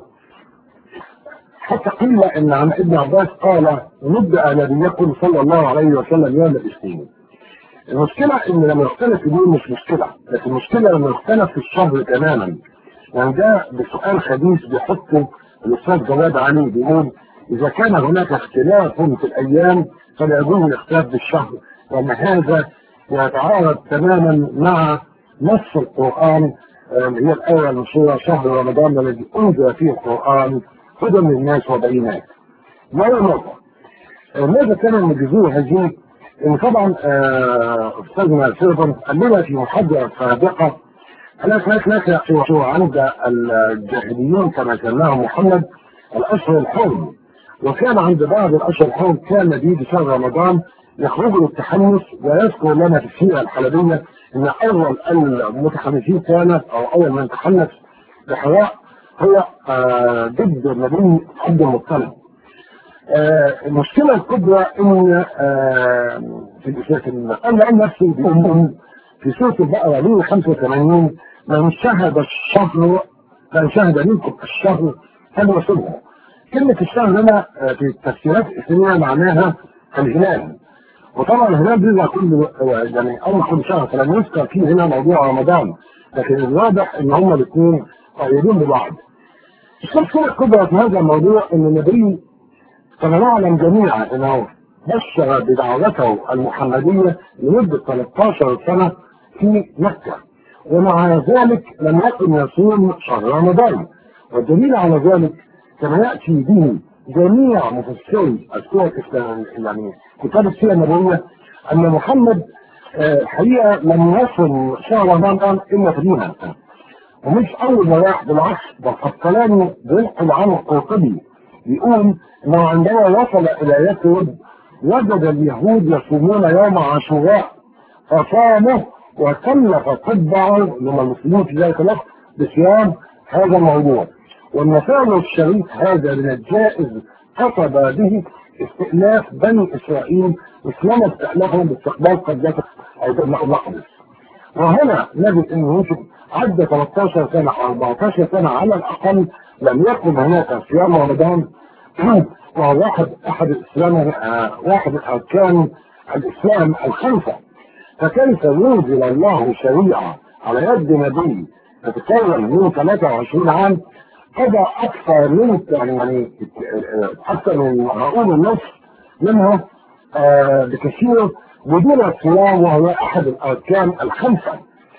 Speaker 3: حتى قيل ان عن ابن عباس قال نبدا نبيكم صلى الله عليه وسلم يوم الاثنين. المشكله ان لما يختلف اليوم مش مشكله، لكن المشكله لما يختلف في الشهر تماما. يعني ده بسؤال خبيث بيحطه الاستاذ جواد علي بيقول اذا كان هناك اختلاف في الايام فلا يجوز الاختلاف بالشهر وان هذا يتعارض تماما مع نص القران هي الآية المشهورة شهر رمضان الذي أنزل فيه القرآن هدى للناس وبينات. ما هو النقطة؟ ماذا كان المجزوء هذه؟ إن طبعا أستاذنا سيرفن قال لنا في محاضرة سابقة هناك هناك ناس يحصوا عند الجاهليين كما سماهم محمد الأشهر الحرم وكان عند بعض الأشهر الحرم كان بيجي شهر رمضان يخرجوا للتحمس ويذكر لنا في السيرة الحلبية ان اول المتحمسين كانت او اول من تحمس بحواء هو آه ضد النبي عبد المطلب. آه المشكله الكبرى ان آه في في انا عن نفسي في سوره البقره ليه 85 من شهد الشهر من شهد منكم الشهر فليصمه. كلمه الشهر هنا في التفسيرات الاسلاميه معناها الهلال وطبعا الهلال بيبقى كل يعني اول كل شهر فلم يذكر فيه هنا موضوع رمضان لكن الواضح ان هما الاثنين قريبين ببعض. المشكله الكبرى في هذا الموضوع ان النبي كما نعلم جميعا انه بشر بدعوته المحمديه لمده 13 سنه في مكه ومع ذلك لم يكن يصوم شهر رمضان والدليل على ذلك كما ياتي به جميع مفسري السور يعني كتاب السيره النبويه ان محمد الحقيقه لم يصل شهر رمضان الا في دينها ومش اول ما راح بالعكس ده القسطلاني بينقل عن القرطبي يقول انه عندما وصل الى يثرب وجد اليهود يصومون يوم عاشوراء فصاموا وكلف تبعه لما المسلمين في ذلك الوقت بصيام هذا الموضوع والمثال الشريف هذا من الجائز كتب به استئناف بني اسرائيل اسلام استئنافهم باستقبال قبلته او بيت المقدس. وهنا نجد ان يوسف عدى 13 سنه او 14 سنه على الاقل لم يكن هناك صيام رمضان وهو واحد احد الاسلام آه واحد من اركان الاسلام الخمسه فكيف ينزل الله شريعه على يد نبي تتكلم من 23 عام قضى اكثر من يعني اكثر من هقول النص منها آه بكثير بدون الصيام وهو احد الاركان الخمسه.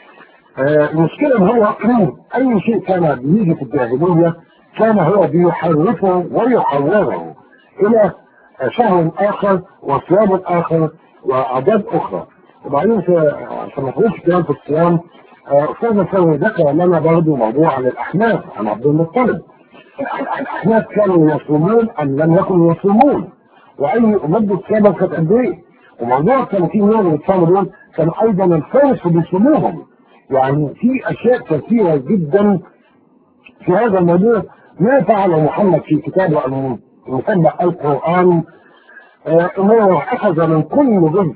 Speaker 3: آه المشكله ان هو اي شيء كان بيجي في الجاهليه كان هو بيحرفه ويحوره الى شهر اخر وصيام اخر واعداد اخرى. وبعدين عشان ما نخش كلام في الصيام استاذ سوي ذكر لنا برضه موضوع عن الاحناف عن عبد المطلب الاحناف كانوا يصومون ام لم يكونوا يصومون واي مده صيام كانت قد ايه وموضوع ال 30 يوم اللي بيتصاموا دول كان ايضا الفرس بيصوموهم يعني في اشياء كثيره جدا في هذا الموضوع ما فعل محمد في كتابه المسمى القران انه اخذ من كل جزء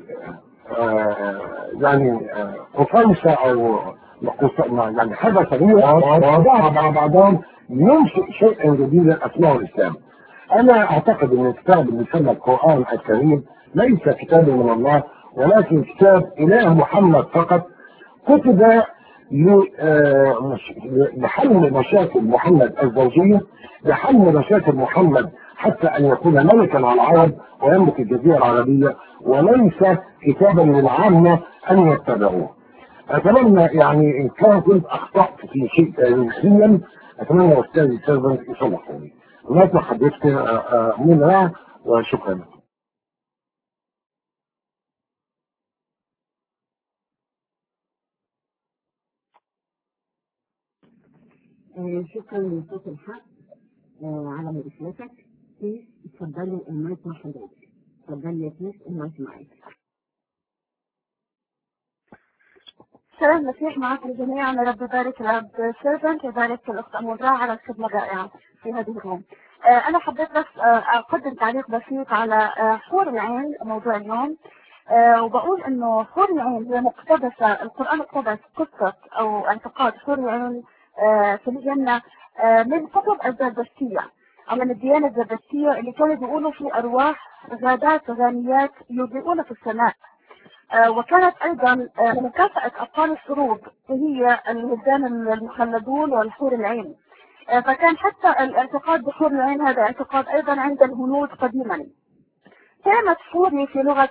Speaker 3: يعني قصيصة او يعني حاجة صغيرة ووضعها مع بعضهم ينشئ شيئا جديدا اسمه الاسلام. انا اعتقد ان الكتاب اللي يسمى القران الكريم ليس كتابا من الله ولكن كتاب اله محمد فقط كتب لحل مشاكل محمد الزوجيه لحل مشاكل محمد حتى ان يكون ملكا على العرب ويملك الجزيره العربيه وليس كتابا للعامه ان يتبعوه. اتمنى يعني ان كان كنت اخطات في شيء تاريخيا اتمنى استاذي سيرفنت يصلحوني. لغايه ما حدثت منها وشكرا.
Speaker 2: آه شكرا لصوت الحق آه على مداخلتك كيس اتفضلي المايك مع حضرتك اتفضلي يا كيس المايك معاك
Speaker 8: سلام المسيح معك الجميع أنا رب يبارك الأب سيرفنت ويبارك الأخت أمورا على الخدمة الرائعة في هذه اليوم. آه أنا حبيت بس آه أقدم تعليق بسيط على آه حور العين موضوع اليوم آه وبقول إنه حور العين هي مقتبسة القرآن اقتبس قصة أو اعتقاد حور العين آه في الجنة آه من كتب الزردشتية أو من الديانة الزردشتية اللي كانوا بيقولوا في أرواح غادات وغانيات يضيئون في السماء آه وكانت ايضا آه مكافأة ابطال الحروب هي الولدان المخلدون والحور العين آه فكان حتى الاعتقاد بحور العين هذا اعتقاد ايضا عند الهنود قديما كانت حوري في لغة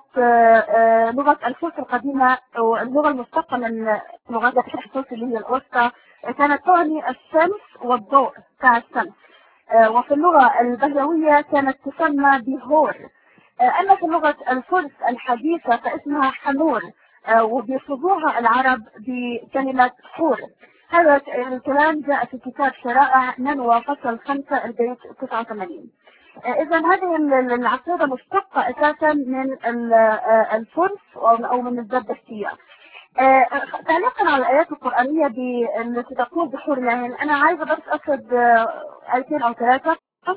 Speaker 8: لغة الفرس القديمة واللغة المشتقة من لغات الفرس اللي هي الوسطى كانت تعني الشمس والضوء بتاع الشمس آه، وفي اللغة البهلوية كانت تسمى بهور آه، أما في لغة الفرس الحديثة فاسمها حنور آه، وبيصفوها العرب بكلمة حور هذا الكلام جاء في كتاب شرائع ننوى فصل 5 البيت 89 إذا هذه ال- العقيدة مشتقة أساسا من ال- آه، الفرس أو أو من الزبدشتية. آه، تعليقا على الآيات القرآنية ب- التي تقول بحور العين أنا عايزة بس أخذ آه، آيتين أو ثلاثة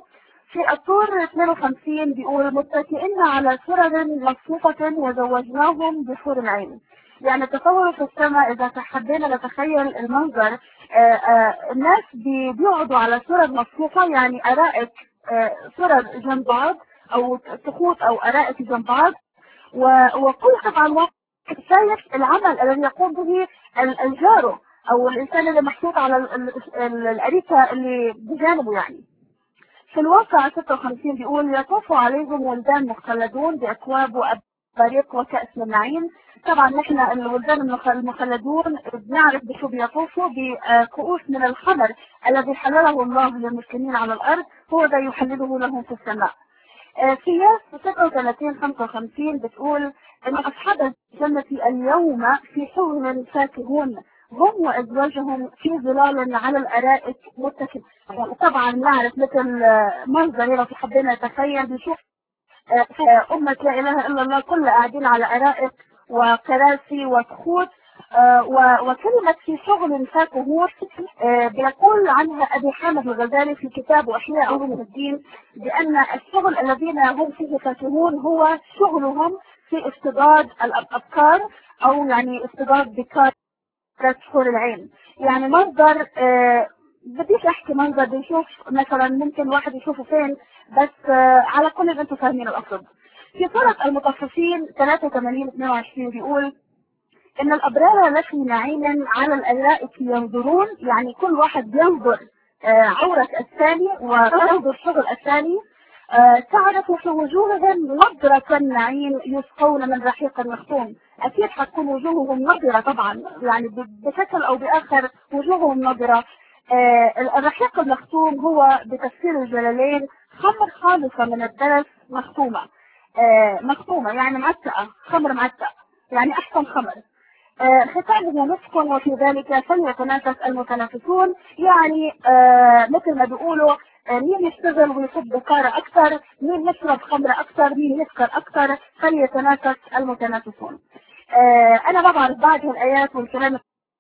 Speaker 8: في الطور 52 بيقول متكئين على سرر مصفوفة وزوجناهم بحور العين يعني تصوروا في السماء إذا حبينا نتخيل المنظر آه، آه، الناس بي- بيقعدوا على سرر مصفوفة يعني أرائك آه، سرر جنب بعض أو تخوت أو أرائك جنب بعض و- وكل طبعا واحد شايف العمل الذي يقوم به ال- الجاره أو الإنسان اللي محطوط على ال- ال- ال- الأريكة اللي بجانبه يعني في الواقع 56 بيقول يطوف عليهم ولدان مخلدون بأكواب وأباريق وكأس من معين طبعا نحن الولدان المخ- المخلدون بنعرف بشو بيطوفوا بكؤوس من الخمر الذي حلله الله للمسلمين على الأرض هو ذا يحلله لهم في السماء آه، في ياس 36 55 بتقول ان اصحاب الجنة اليوم في حور فاكهون هم وازواجهم في ظلال على الارائك متكئين طبعا نعرف مثل آه، منظر لو في حبينا نتخيل بنشوف آه، آه، أمة لا إله إلا الله كلها قاعدين على أرائك وكراسي وتخوت آه، و- وكلمة في شغل فاكهون آه، بيقول عنها أبي حامد الغزالي في كتابه أحياء علوم الدين بأن الشغل الذين هم فيه فاكهون هو شغلهم في افتضاد الأفكار أو يعني افتضاد بكار حور العين يعني منظر آه، بديش احكي منظر بنشوف مثلا ممكن واحد يشوفه فين بس آه، على كل اللي انتم فاهمين الاقصد في سورة المطففين 83 22 بيقول ان الابرار لفي نعيم على الارائك ينظرون يعني كل واحد بينظر آه، عورة الثاني وينظر شغل الثاني آه، تعرف في وجوههم نظرة النعيم يسقون من رحيق مختوم أكيد حتكون وجوههم نضرة طبعا يعني ب- بشكل أو بآخر وجوههم نضرة آه، الرحيق المختوم هو بتفسير الجلالين خمر خالصة من الدرس مختومة آه، مختومة يعني معتقة خمر معتق يعني أحسن خمر آه، ختامه مسك وفي ذلك فليتنافس المتنافسون يعني آه، مثل ما بيقولوا آه، مين يشتغل ويصب كارة أكثر مين يشرب خمر أكثر مين يسكر أكثر فليتنافس المتنافسون آه، أنا ما بعرف بعد هالآيات والكلام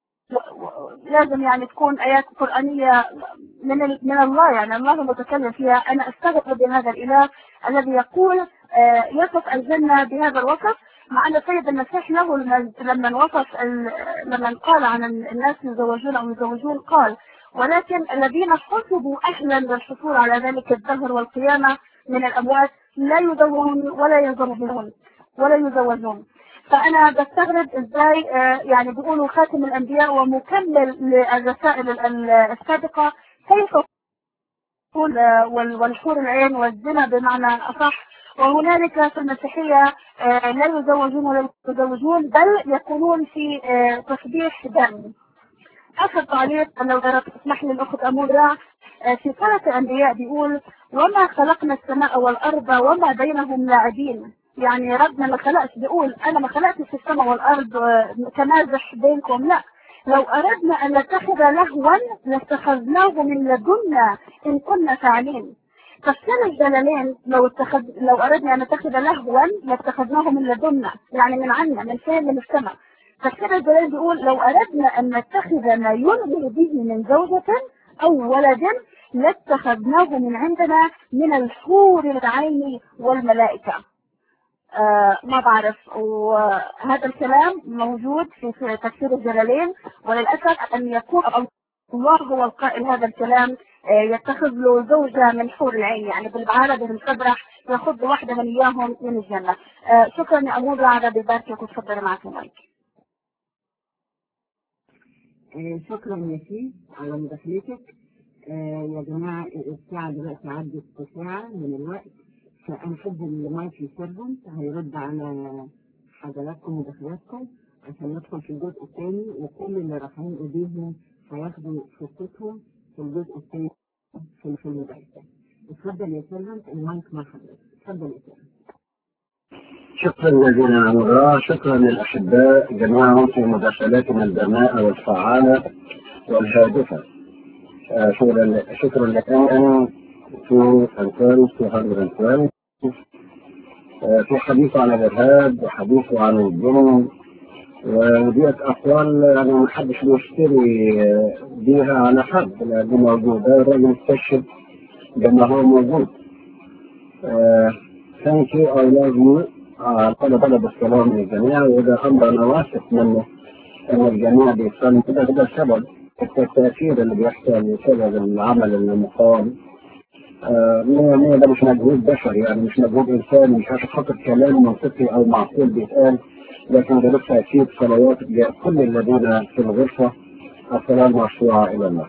Speaker 8: لازم يعني تكون آيات قرآنية من ال- من الله يعني الله المتكلم فيها أنا أستغرب بهذا الإله الذي يقول آه، يصف الجنة بهذا الوصف مع أن السيد المسيح له المجد لما وصف ال- لما قال عن الناس يزوجون أو يزوجون قال ولكن الذين حسبوا أهلا للحصول على ذلك الدهر والقيامة من الأموات لا يزوجون ولا يزوجون ولا يزوجون فأنا بستغرب إزاي آه، يعني بيقولوا خاتم الأنبياء ومكمل للرسائل ال- ال- السابقة كيف يكون آه، وال- والحور العين والزنا بمعنى أصح وهنالك في المسيحية آه، لا يزوجون ولا يتزوجون بل يكونون في آه، تصبيح دم آخر تعليق لو درست تسمح لي الأخت أمورة آه، في سورة الأنبياء بيقول وما خلقنا السماء والأرض وما بينهم لاعبين يعني ربنا ما خلقش بيقول أنا ما خلقتش السماء والأرض آه، كمازح بينكم لا لو أردنا أن نتخذ لهوا لاتخذناه من لدنا إن كنا فاعلين تفسير الجلالين لو اتخذ لو أردنا أن نتخذ لهوا لاتخذناه من لدنا يعني من عنا من فين من السماء تفسير الجلال بيقول لو أردنا أن نتخذ ما يلغي به من زوجة أو ولد لاتخذناه من عندنا من الحور العين والملائكة آه ما بعرف وهذا الكلام موجود في في تفسير الجلالين وللأسف أن يكون الله هو القائل هذا الكلام آه يتخذ له زوجة من حور العين يعني بالعربي بالفبرح ياخذ واحدة من إياهم من الجنة آه شكرا يا أمور على بباركك وتفضل معك المايك
Speaker 2: آه، شكرا يا سي على مداخلتك آه، يا جماعة الساعة دلوقتي عدت ساعة من الوقت فأنا أحب المايك يسيرفنت هيرد على حضراتكم ومداخلاتكم عشان ندخل في الجزء الثاني وكل اللي رايحين ايديهم هياخدوا فرصتهم في الجزء الثاني في الفيلم ده اتفضل يا سيرفنت المايك مع حضرتك اتفضل يا سيرفنت
Speaker 1: شكرا جزيلا عن الله شكرا للأحباء جميعا في مداخلاتهم البناءة والفعالة والهادفة آه، شكرا شكرا لكم في الكويس في 112 آه، في حديث عن الإرهاب وحديث عن الجن وديت أقوال يعني ما حدش بيشتري آه، بيها على حد لأن دي موجودة الراجل استشهد بما هو موجود ثانك يو اي لاف يو طلب طلب السلام للجميع وإذا أمر أنا واثق منه أن الجميع بيصلي كده كده سبب التأثير اللي بيحصل بسبب العمل المقام آه، مية مية ده مش مجهود بشري يعني مش مجهود إنساني مش عشان خاطر كلام منطقي أو معقول بيتقال لكن ده لسه أكيد صلوات جاء كل الذين في الغرفة السلام مشروعة إلى الله.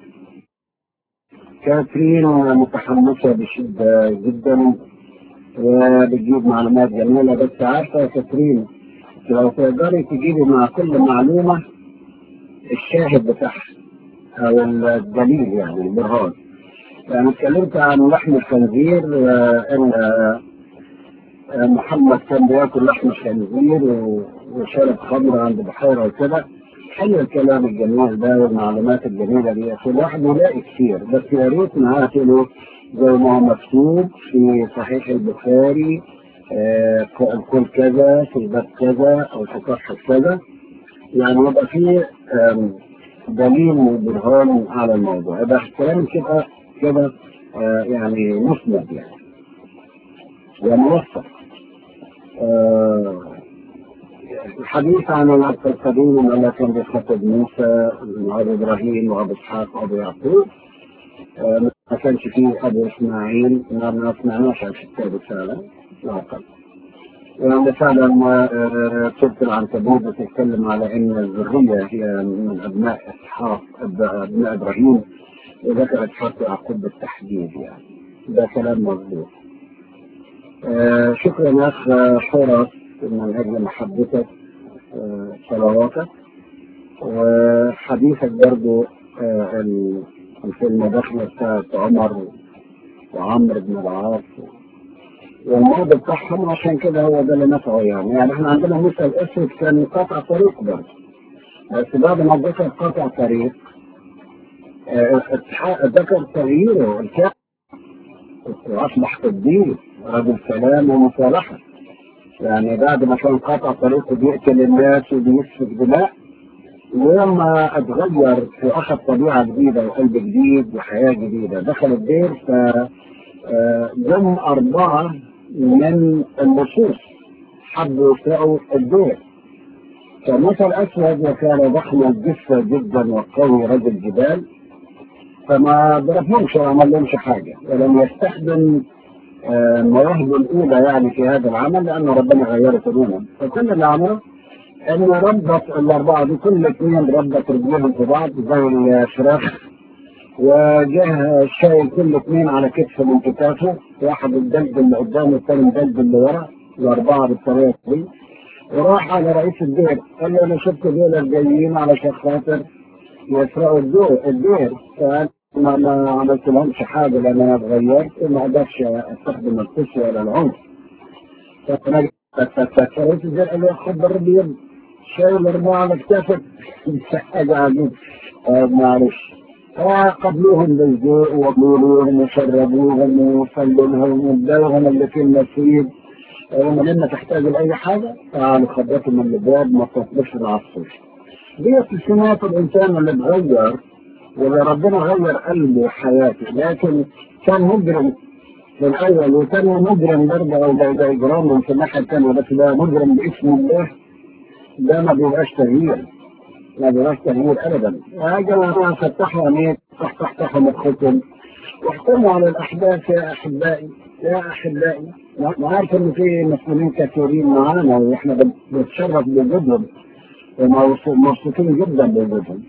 Speaker 1: كاترين متحمسة بشدة جدا وبتجيب معلومات جميلة بس عارفة يا كاترين لو تقدري تجيبي مع كل معلومة الشاهد بتاعها أو الدليل يعني البرهان. يعني اتكلمت عن لحم الخنزير آه، ان آه، آه، محمد كان بياكل لحم الخنزير و- وشرب خمر عند بحيره وكده حلو الكلام الجميل ده والمعلومات الجميله دي عشان الواحد يلاقي كتير بس يا ريت معاه كده زي ما هو مكتوب في صحيح البخاري آه، الكل كذا في الباب كذا او في صفحه كذا يعني يبقى فيه آم، دليل وبرهان على الموضوع يبقى الكلام كده كده آه، يعني مسند يعني وموثق آه، الحديث عن العهد القديم لما كان بيخاطب موسى وابو ابراهيم وابو اسحاق وابو يعقوب آه، ما كانش فيه ابو اسماعيل ما ما سمعناش عن الكتاب فعلا لا أقل. يعني فعلا آه، سورة العنكبوت بتتكلم على ان الذريه هي من ابناء اسحاق ابناء ابراهيم وذكرت حتى يعقوب بالتحديد يعني ده كلام مظبوط آه شكرا يا اخ حورس من اجل محبتك آه صلواتك وحديثك برضو آه ال- في المداخلة بتاعت عمر وعمرو بن العاص والموضوع بتاعهم عشان كده هو ده اللي نفعه يعني يعني احنا عندنا موسى الاسود كان قطع طريق برضه بس بعد ما ذكر قطع طريق آه، ذكر تغييره الكافر واصبح قديس رجل سلام ومصالحه يعني بعد ما كان قطع طريقه بيقتل الناس وبيسفك دماء ولما اتغير واخذ طبيعه جديده وقلب جديد وحياه جديده دخل الدير ف آه، جم اربعه من اللصوص حبوا يسرقوا الدير فموسى الاسود وكان ضخم الجثه جدا وقوي رجل جبال فما ضربهمش وما عمل لهمش حاجه ولم يستخدم آه، مواهبه الاولى يعني في هذا العمل لان ربنا غير قلوبهم فكل اللي عمله انه ربط الاربعه دي كل اثنين ربط رجلهم في بعض زي الفراخ وجه شايل كل اثنين على كتف من كتافه واحد الدلد اللي قدامه والثاني الدلد اللي ورا الاربعه بالطريقه دي وراح على رئيس الدير قال له انا شفت دول جايين علشان خاطر يسرقوا الدور الدير فقال ما ما عملت لهمش حاجه لان انا اتغيرت وما اقدرش استخدم القسوه ولا العنف فانا فرئيس الدير قال له خد الربيض شايل اربعه على كتافك حاجه عجيب آه، معلش فقبلوهم بالذوق وقبلوهم وشربوهم وصلوا لهم وادوهم اللي في النصيب ومن لما تحتاج لاي حاجه تعالوا خبطوا من الابواب ما تطلبش العصفور دي سمات الانسان اللي اتغير واللي ربنا غير قلبه وحياته لكن كان مجرم في الاول وكان مجرم برضه او ده ده اجرام في الناحيه الثانيه بس ده مجرم باسم الله ده ما بيبقاش تغيير ما بيبقاش تغيير ابدا يا جماعه فتحوا عينيك فتحوا مخكم واحكموا على الاحداث يا احبائي يا احبائي انا عارف ان في مسؤولين كثيرين معانا واحنا بن- بنتشرف بوجودهم ومبسوطين جدا بوجودهم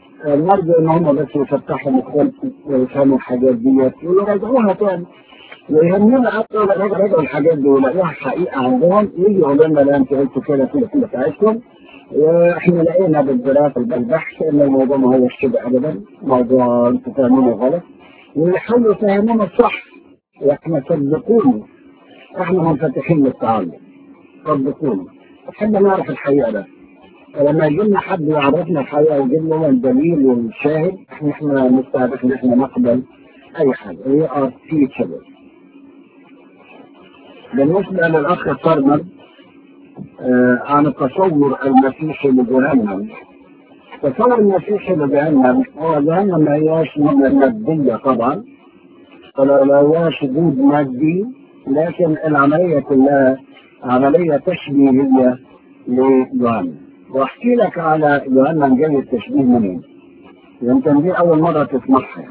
Speaker 1: فنرجو ان هم بس يفتحوا مخهم ويفهموا الحاجات ديت ويراجعوها تاني ويهمنا اول ما رجعوا الحاجات دي ولاقوها حقيقه عندهم يجي يقولوا لنا لا انتوا قلتوا كده كده كده بتاعتكم واحنا لقينا بالدراسه بالبحث ان الموضوع ما هوش كده ابدا موضوع انتوا فاهمينه غلط ويحاولوا يفهمونا الصح واحنا صدقوني احنا منفتحين للتعلم صدقوني نحب نعرف الحقيقه ده فلما يجي لنا حد يعرفنا الحقيقه ويجيب لنا الدليل والشاهد احنا احنا مستعدين ان احنا نقبل اي حاجه we are teachable بالنسبه للاخ صرمد آه عن التصور المسيحي لجهنم تصور المسيحي لجهنم هو جهنم ما هياش مادية طبعا ولا هياش وجود مادي لكن العملية كلها عملية تشبيهية لجهنم واحكي لك على جهنم جاي التشبيه منين يمكن دي أول مرة تسمعها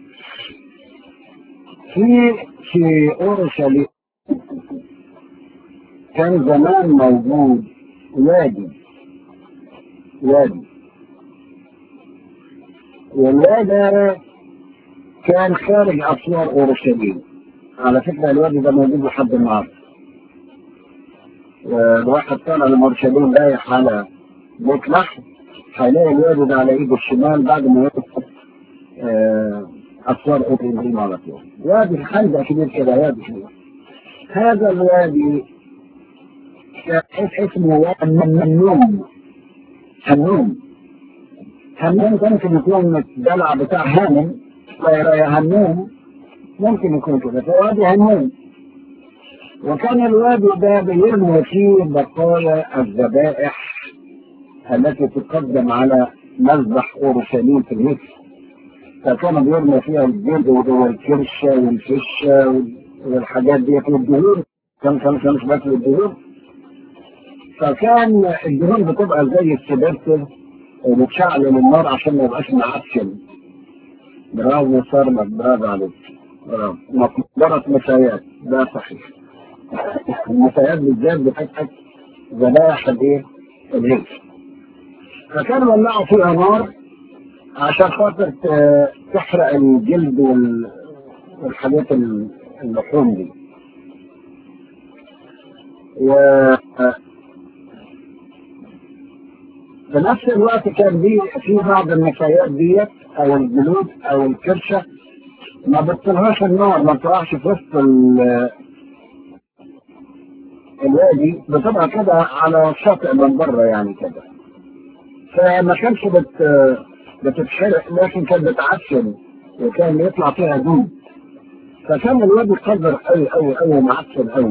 Speaker 1: في في أورشليم كان زمان موجود وادي وادي والوادي كان خارج أسوار أورشليم على فكرة الوادي ده موجود لحد النهارده الواحد طالع لأورشليم رايح على بيت لحم هيلاقي الوادي ده على ايده الشمال بعد ما يدخل أسوار أورشليم على طول وادي خندق كبير كده وادي كبير هذا الوادي اسمه النوم النوم همام ممكن يكون الدلع بتاع هانم يا همام ممكن يكون كده فوادي همام وكان الوادي ده بيرموا فيه بقايا الذبائح التي تقدم على مذبح اورشليم في الهيك فكانوا بيرموا فيها الجلد والكرشه والفشه والحاجات دي والدهون كان كان كانش بس الدهون فكان الدهون بتبقى زي السبرتر وبتشعل النار عشان ما يبقاش معفن برافو صرمك برافو عليك برافو مقدرة مسايات ده صحيح المسايات بالذات بتفتح ذبائح الايه؟ الهيك فكانوا ولعوا فيها نار عشان خاطر تحرق الجلد والحاجات اللحوم دي و في نفس الوقت كان دي في بعض النفايات ديت او الجلود او الكرشه ما بتطلعش النار ما بتطلعش في وسط الوادي بتبقى كده على الشاطئ من بره يعني كده فما كانش بت بتتحرق لكن كانت بتعفن وكان يطلع فيها دود فكان الوادي قذر قوي قوي قوي معفن قوي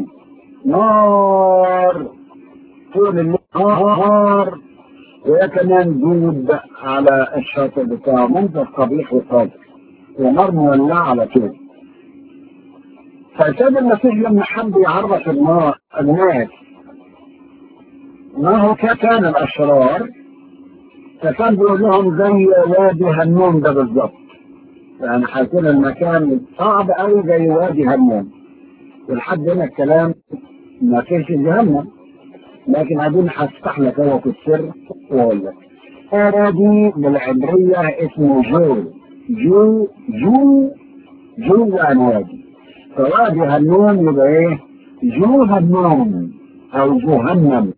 Speaker 1: نار طول النهار وهي كمان دود على الشاطئ بتاعه منظر قبيح وقذر ونار مولعة على طول فالسيد المسيح لما حب يعرف النار الناس ما هو كان الاشرار فكان بيقول لهم زي وادي هنون ده بالظبط يعني هيكون المكان صعب قوي زي وادي هنون ولحد هنا الكلام ما فيش جهنم لكن عايزين هفتح لك هو في السر واقول لك وادي بالعبرية اسمه جو جو جو جو يعني وادي فوادي هنون يبقى ايه جو هنون او جهنم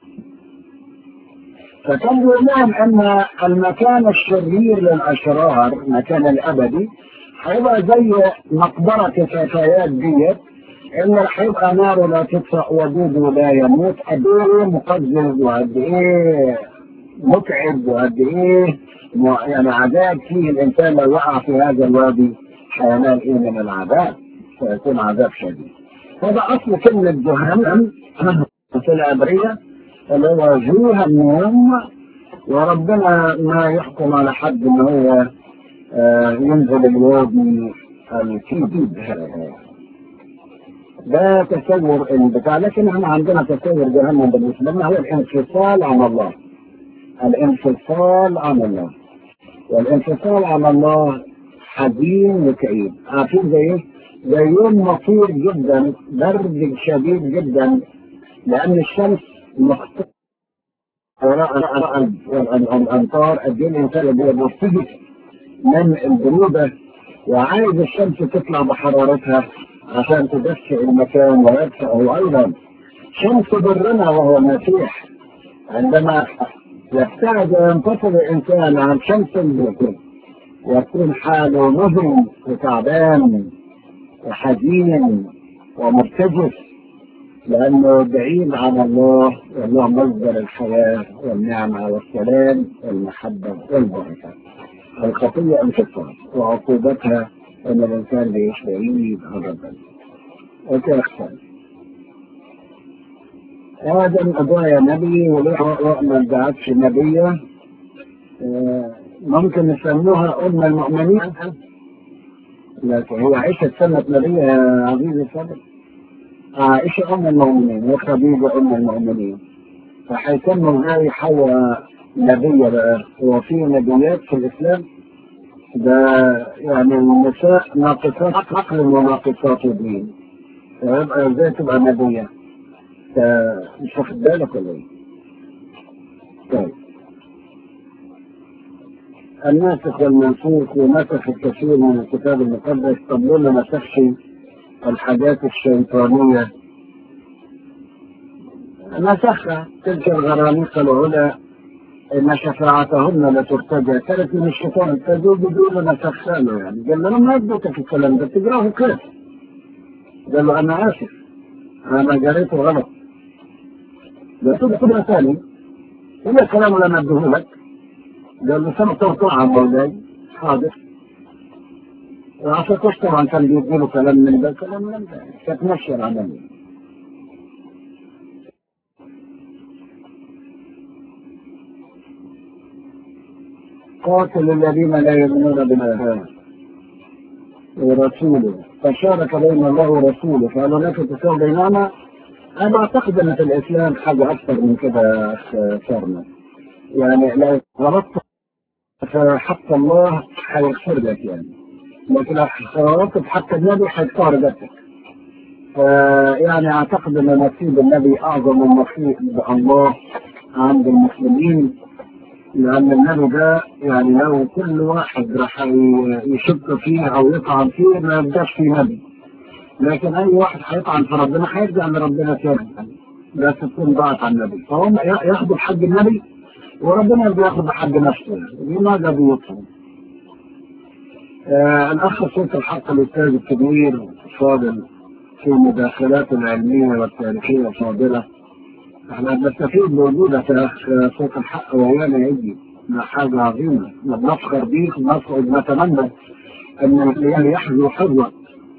Speaker 1: فكان بيقول لهم ان المكان الشرير للاشرار مكان الابدي هيبقى زي مقبرة الفتيات ديت ان هيبقى نار لا تطفأ ودود لا يموت قد ايه مقزز وقد ايه متعب وقد ايه يعني عذاب فيه الانسان لو وقع في هذا الوادي هينال ايه من العذاب سيكون عذاب شديد هذا اصل كلمة جهنم في العبرية اللي هو جهنم وربنا ما يحكم على حد ان هو آه ينزل الوادي الكيد ده تصور البتاع لكن احنا عندنا تصور جهنم بالنسبه لنا هو الانفصال عن الله الانفصال عن الله والانفصال عن الله حزين وكئيب عارفين زي ايه؟ زي يوم مطير جدا برد شديد جدا لان الشمس مخطوطه وراء الامطار قد ايه الانسان بيرتجف من البروده وعايز الشمس تطلع بحرارتها عشان تدفئ المكان ويدفئه أيضا شمس برنا وهو المسيح عندما يبتعد وينفصل الإنسان عن شمس الذكر يكون حاله مهم وتعبان وحزين ومرتجف لأنه بعيد عن الله والله مصدر الحياة والنعمة والسلام والمحبة والبركة الخطية انفصال وعقوبتها أن الإنسان بيعيش بعيد عن ربنا وتأخر آدم أبويا نبي وليه ما ادعتش نبية ممكن نسموها أم المؤمنين لكن هو عائشة سمت نبية يا عزيزي الصدر عائشة أم المؤمنين وخديجة أم المؤمنين فحيسموا ازاي حواء نبية بقى هو في نبيات في الإسلام ده يعني النساء ناقصات عقل وناقصات دين فيبقى ازاي تبقى نبية مش واخد بالك ولا ايه؟ طيب الناسخ والمنسوخ ونسخ الكثير من الكتاب المقدس طب ليه ما نسخش الحاجات الشيطانية نسخها تلك الغرانيق العلا ان شفاعتهن لترتجى كانت من الشيطان تزول بدون نسخها له يعني قال له ما يثبتك الكلام ده تقراه كيف؟ قال له انا اسف انا قريته غلط قلت له كده ثاني هو الكلام اللي انا اديه لك قال له سمع طبعا مولاي حاضر وعشان طبعا كان بيجي له كلام من ده كلام من ده كانت ماشيه العمليه قاتل الذين لا يؤمنون بالله ورسوله فشارك بين الله ورسوله فهل هناك تساوي بينهما؟ انا اعتقد ان في الاسلام حاجه اكثر من كده صارنا يعني لو غلطت فحق الله هيغفر لك يعني لكن لو غلطت حق النبي هيختار ذاتك فيعني اعتقد ان نصيب النبي اعظم من نصيب الله عند المسلمين لان النبي ده يعني لو كل واحد راح يشك فيه او يطعن فيه ما يبقاش فيه نبي لكن اي واحد هيطعن في ربنا هيرجع لربنا تاني بس تكون ضاعت عن النبي فهم ياخدوا بحق النبي وربنا بياخد بحق نفسه لماذا بيطعن؟ آه الاخ صوت الحق الاستاذ الكبير الفاضل في المداخلات العلميه والتاريخيه الفاضله احنا بنستفيد بوجودك يا اخ صوت الحق ويانا يجي حاجه عظيمه بنفخر بيك ونتمنى ان يعني يحذو حذوه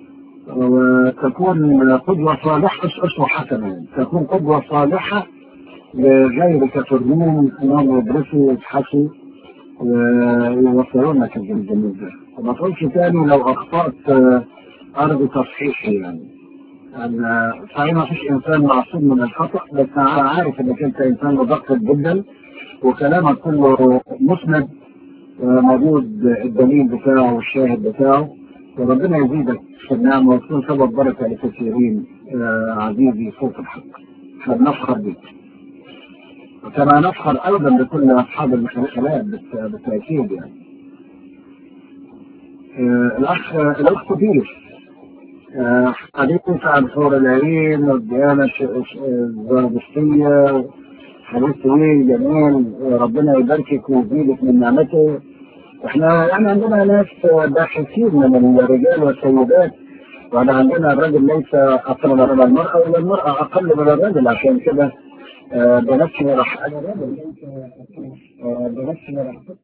Speaker 1: وتكون قدوة صالحة مش أسوة حسنة تكون قدوة صالحة لغيرك في الروم أنهم يدرسوا ويبحثوا ويوصلون لك الجميل ده وما تقولش تاني لو أخطأت أرجو تصحيحي يعني أن صحيح ما فيش إنسان معصوم من الخطأ بس أنا عارف إنك أنت إنسان مدقق جدا وكلامك كله مسند موجود الدليل بتاعه والشاهد بتاعه وربنا يزيدك في النعمة ويكون سبب بركة لكثيرين آه عزيزي صوت الحق احنا بنفخر بك وكما نفخر ايضا بكل اصحاب الخلاف بالتاكيد يعني آه الاخ الاخ بيرس آه حديث عن حور العين والديانة الزربشتية حديث طويل جميل ربنا يباركك ويزيدك من نعمته احنا يعني عندنا ناس باحثين من الرجال والسيدات وانا عندنا الرجل ليس اقل من المرأة ولا المرأة اقل من الرجل عشان كده بنفسي راح انا راجل بنفسي راح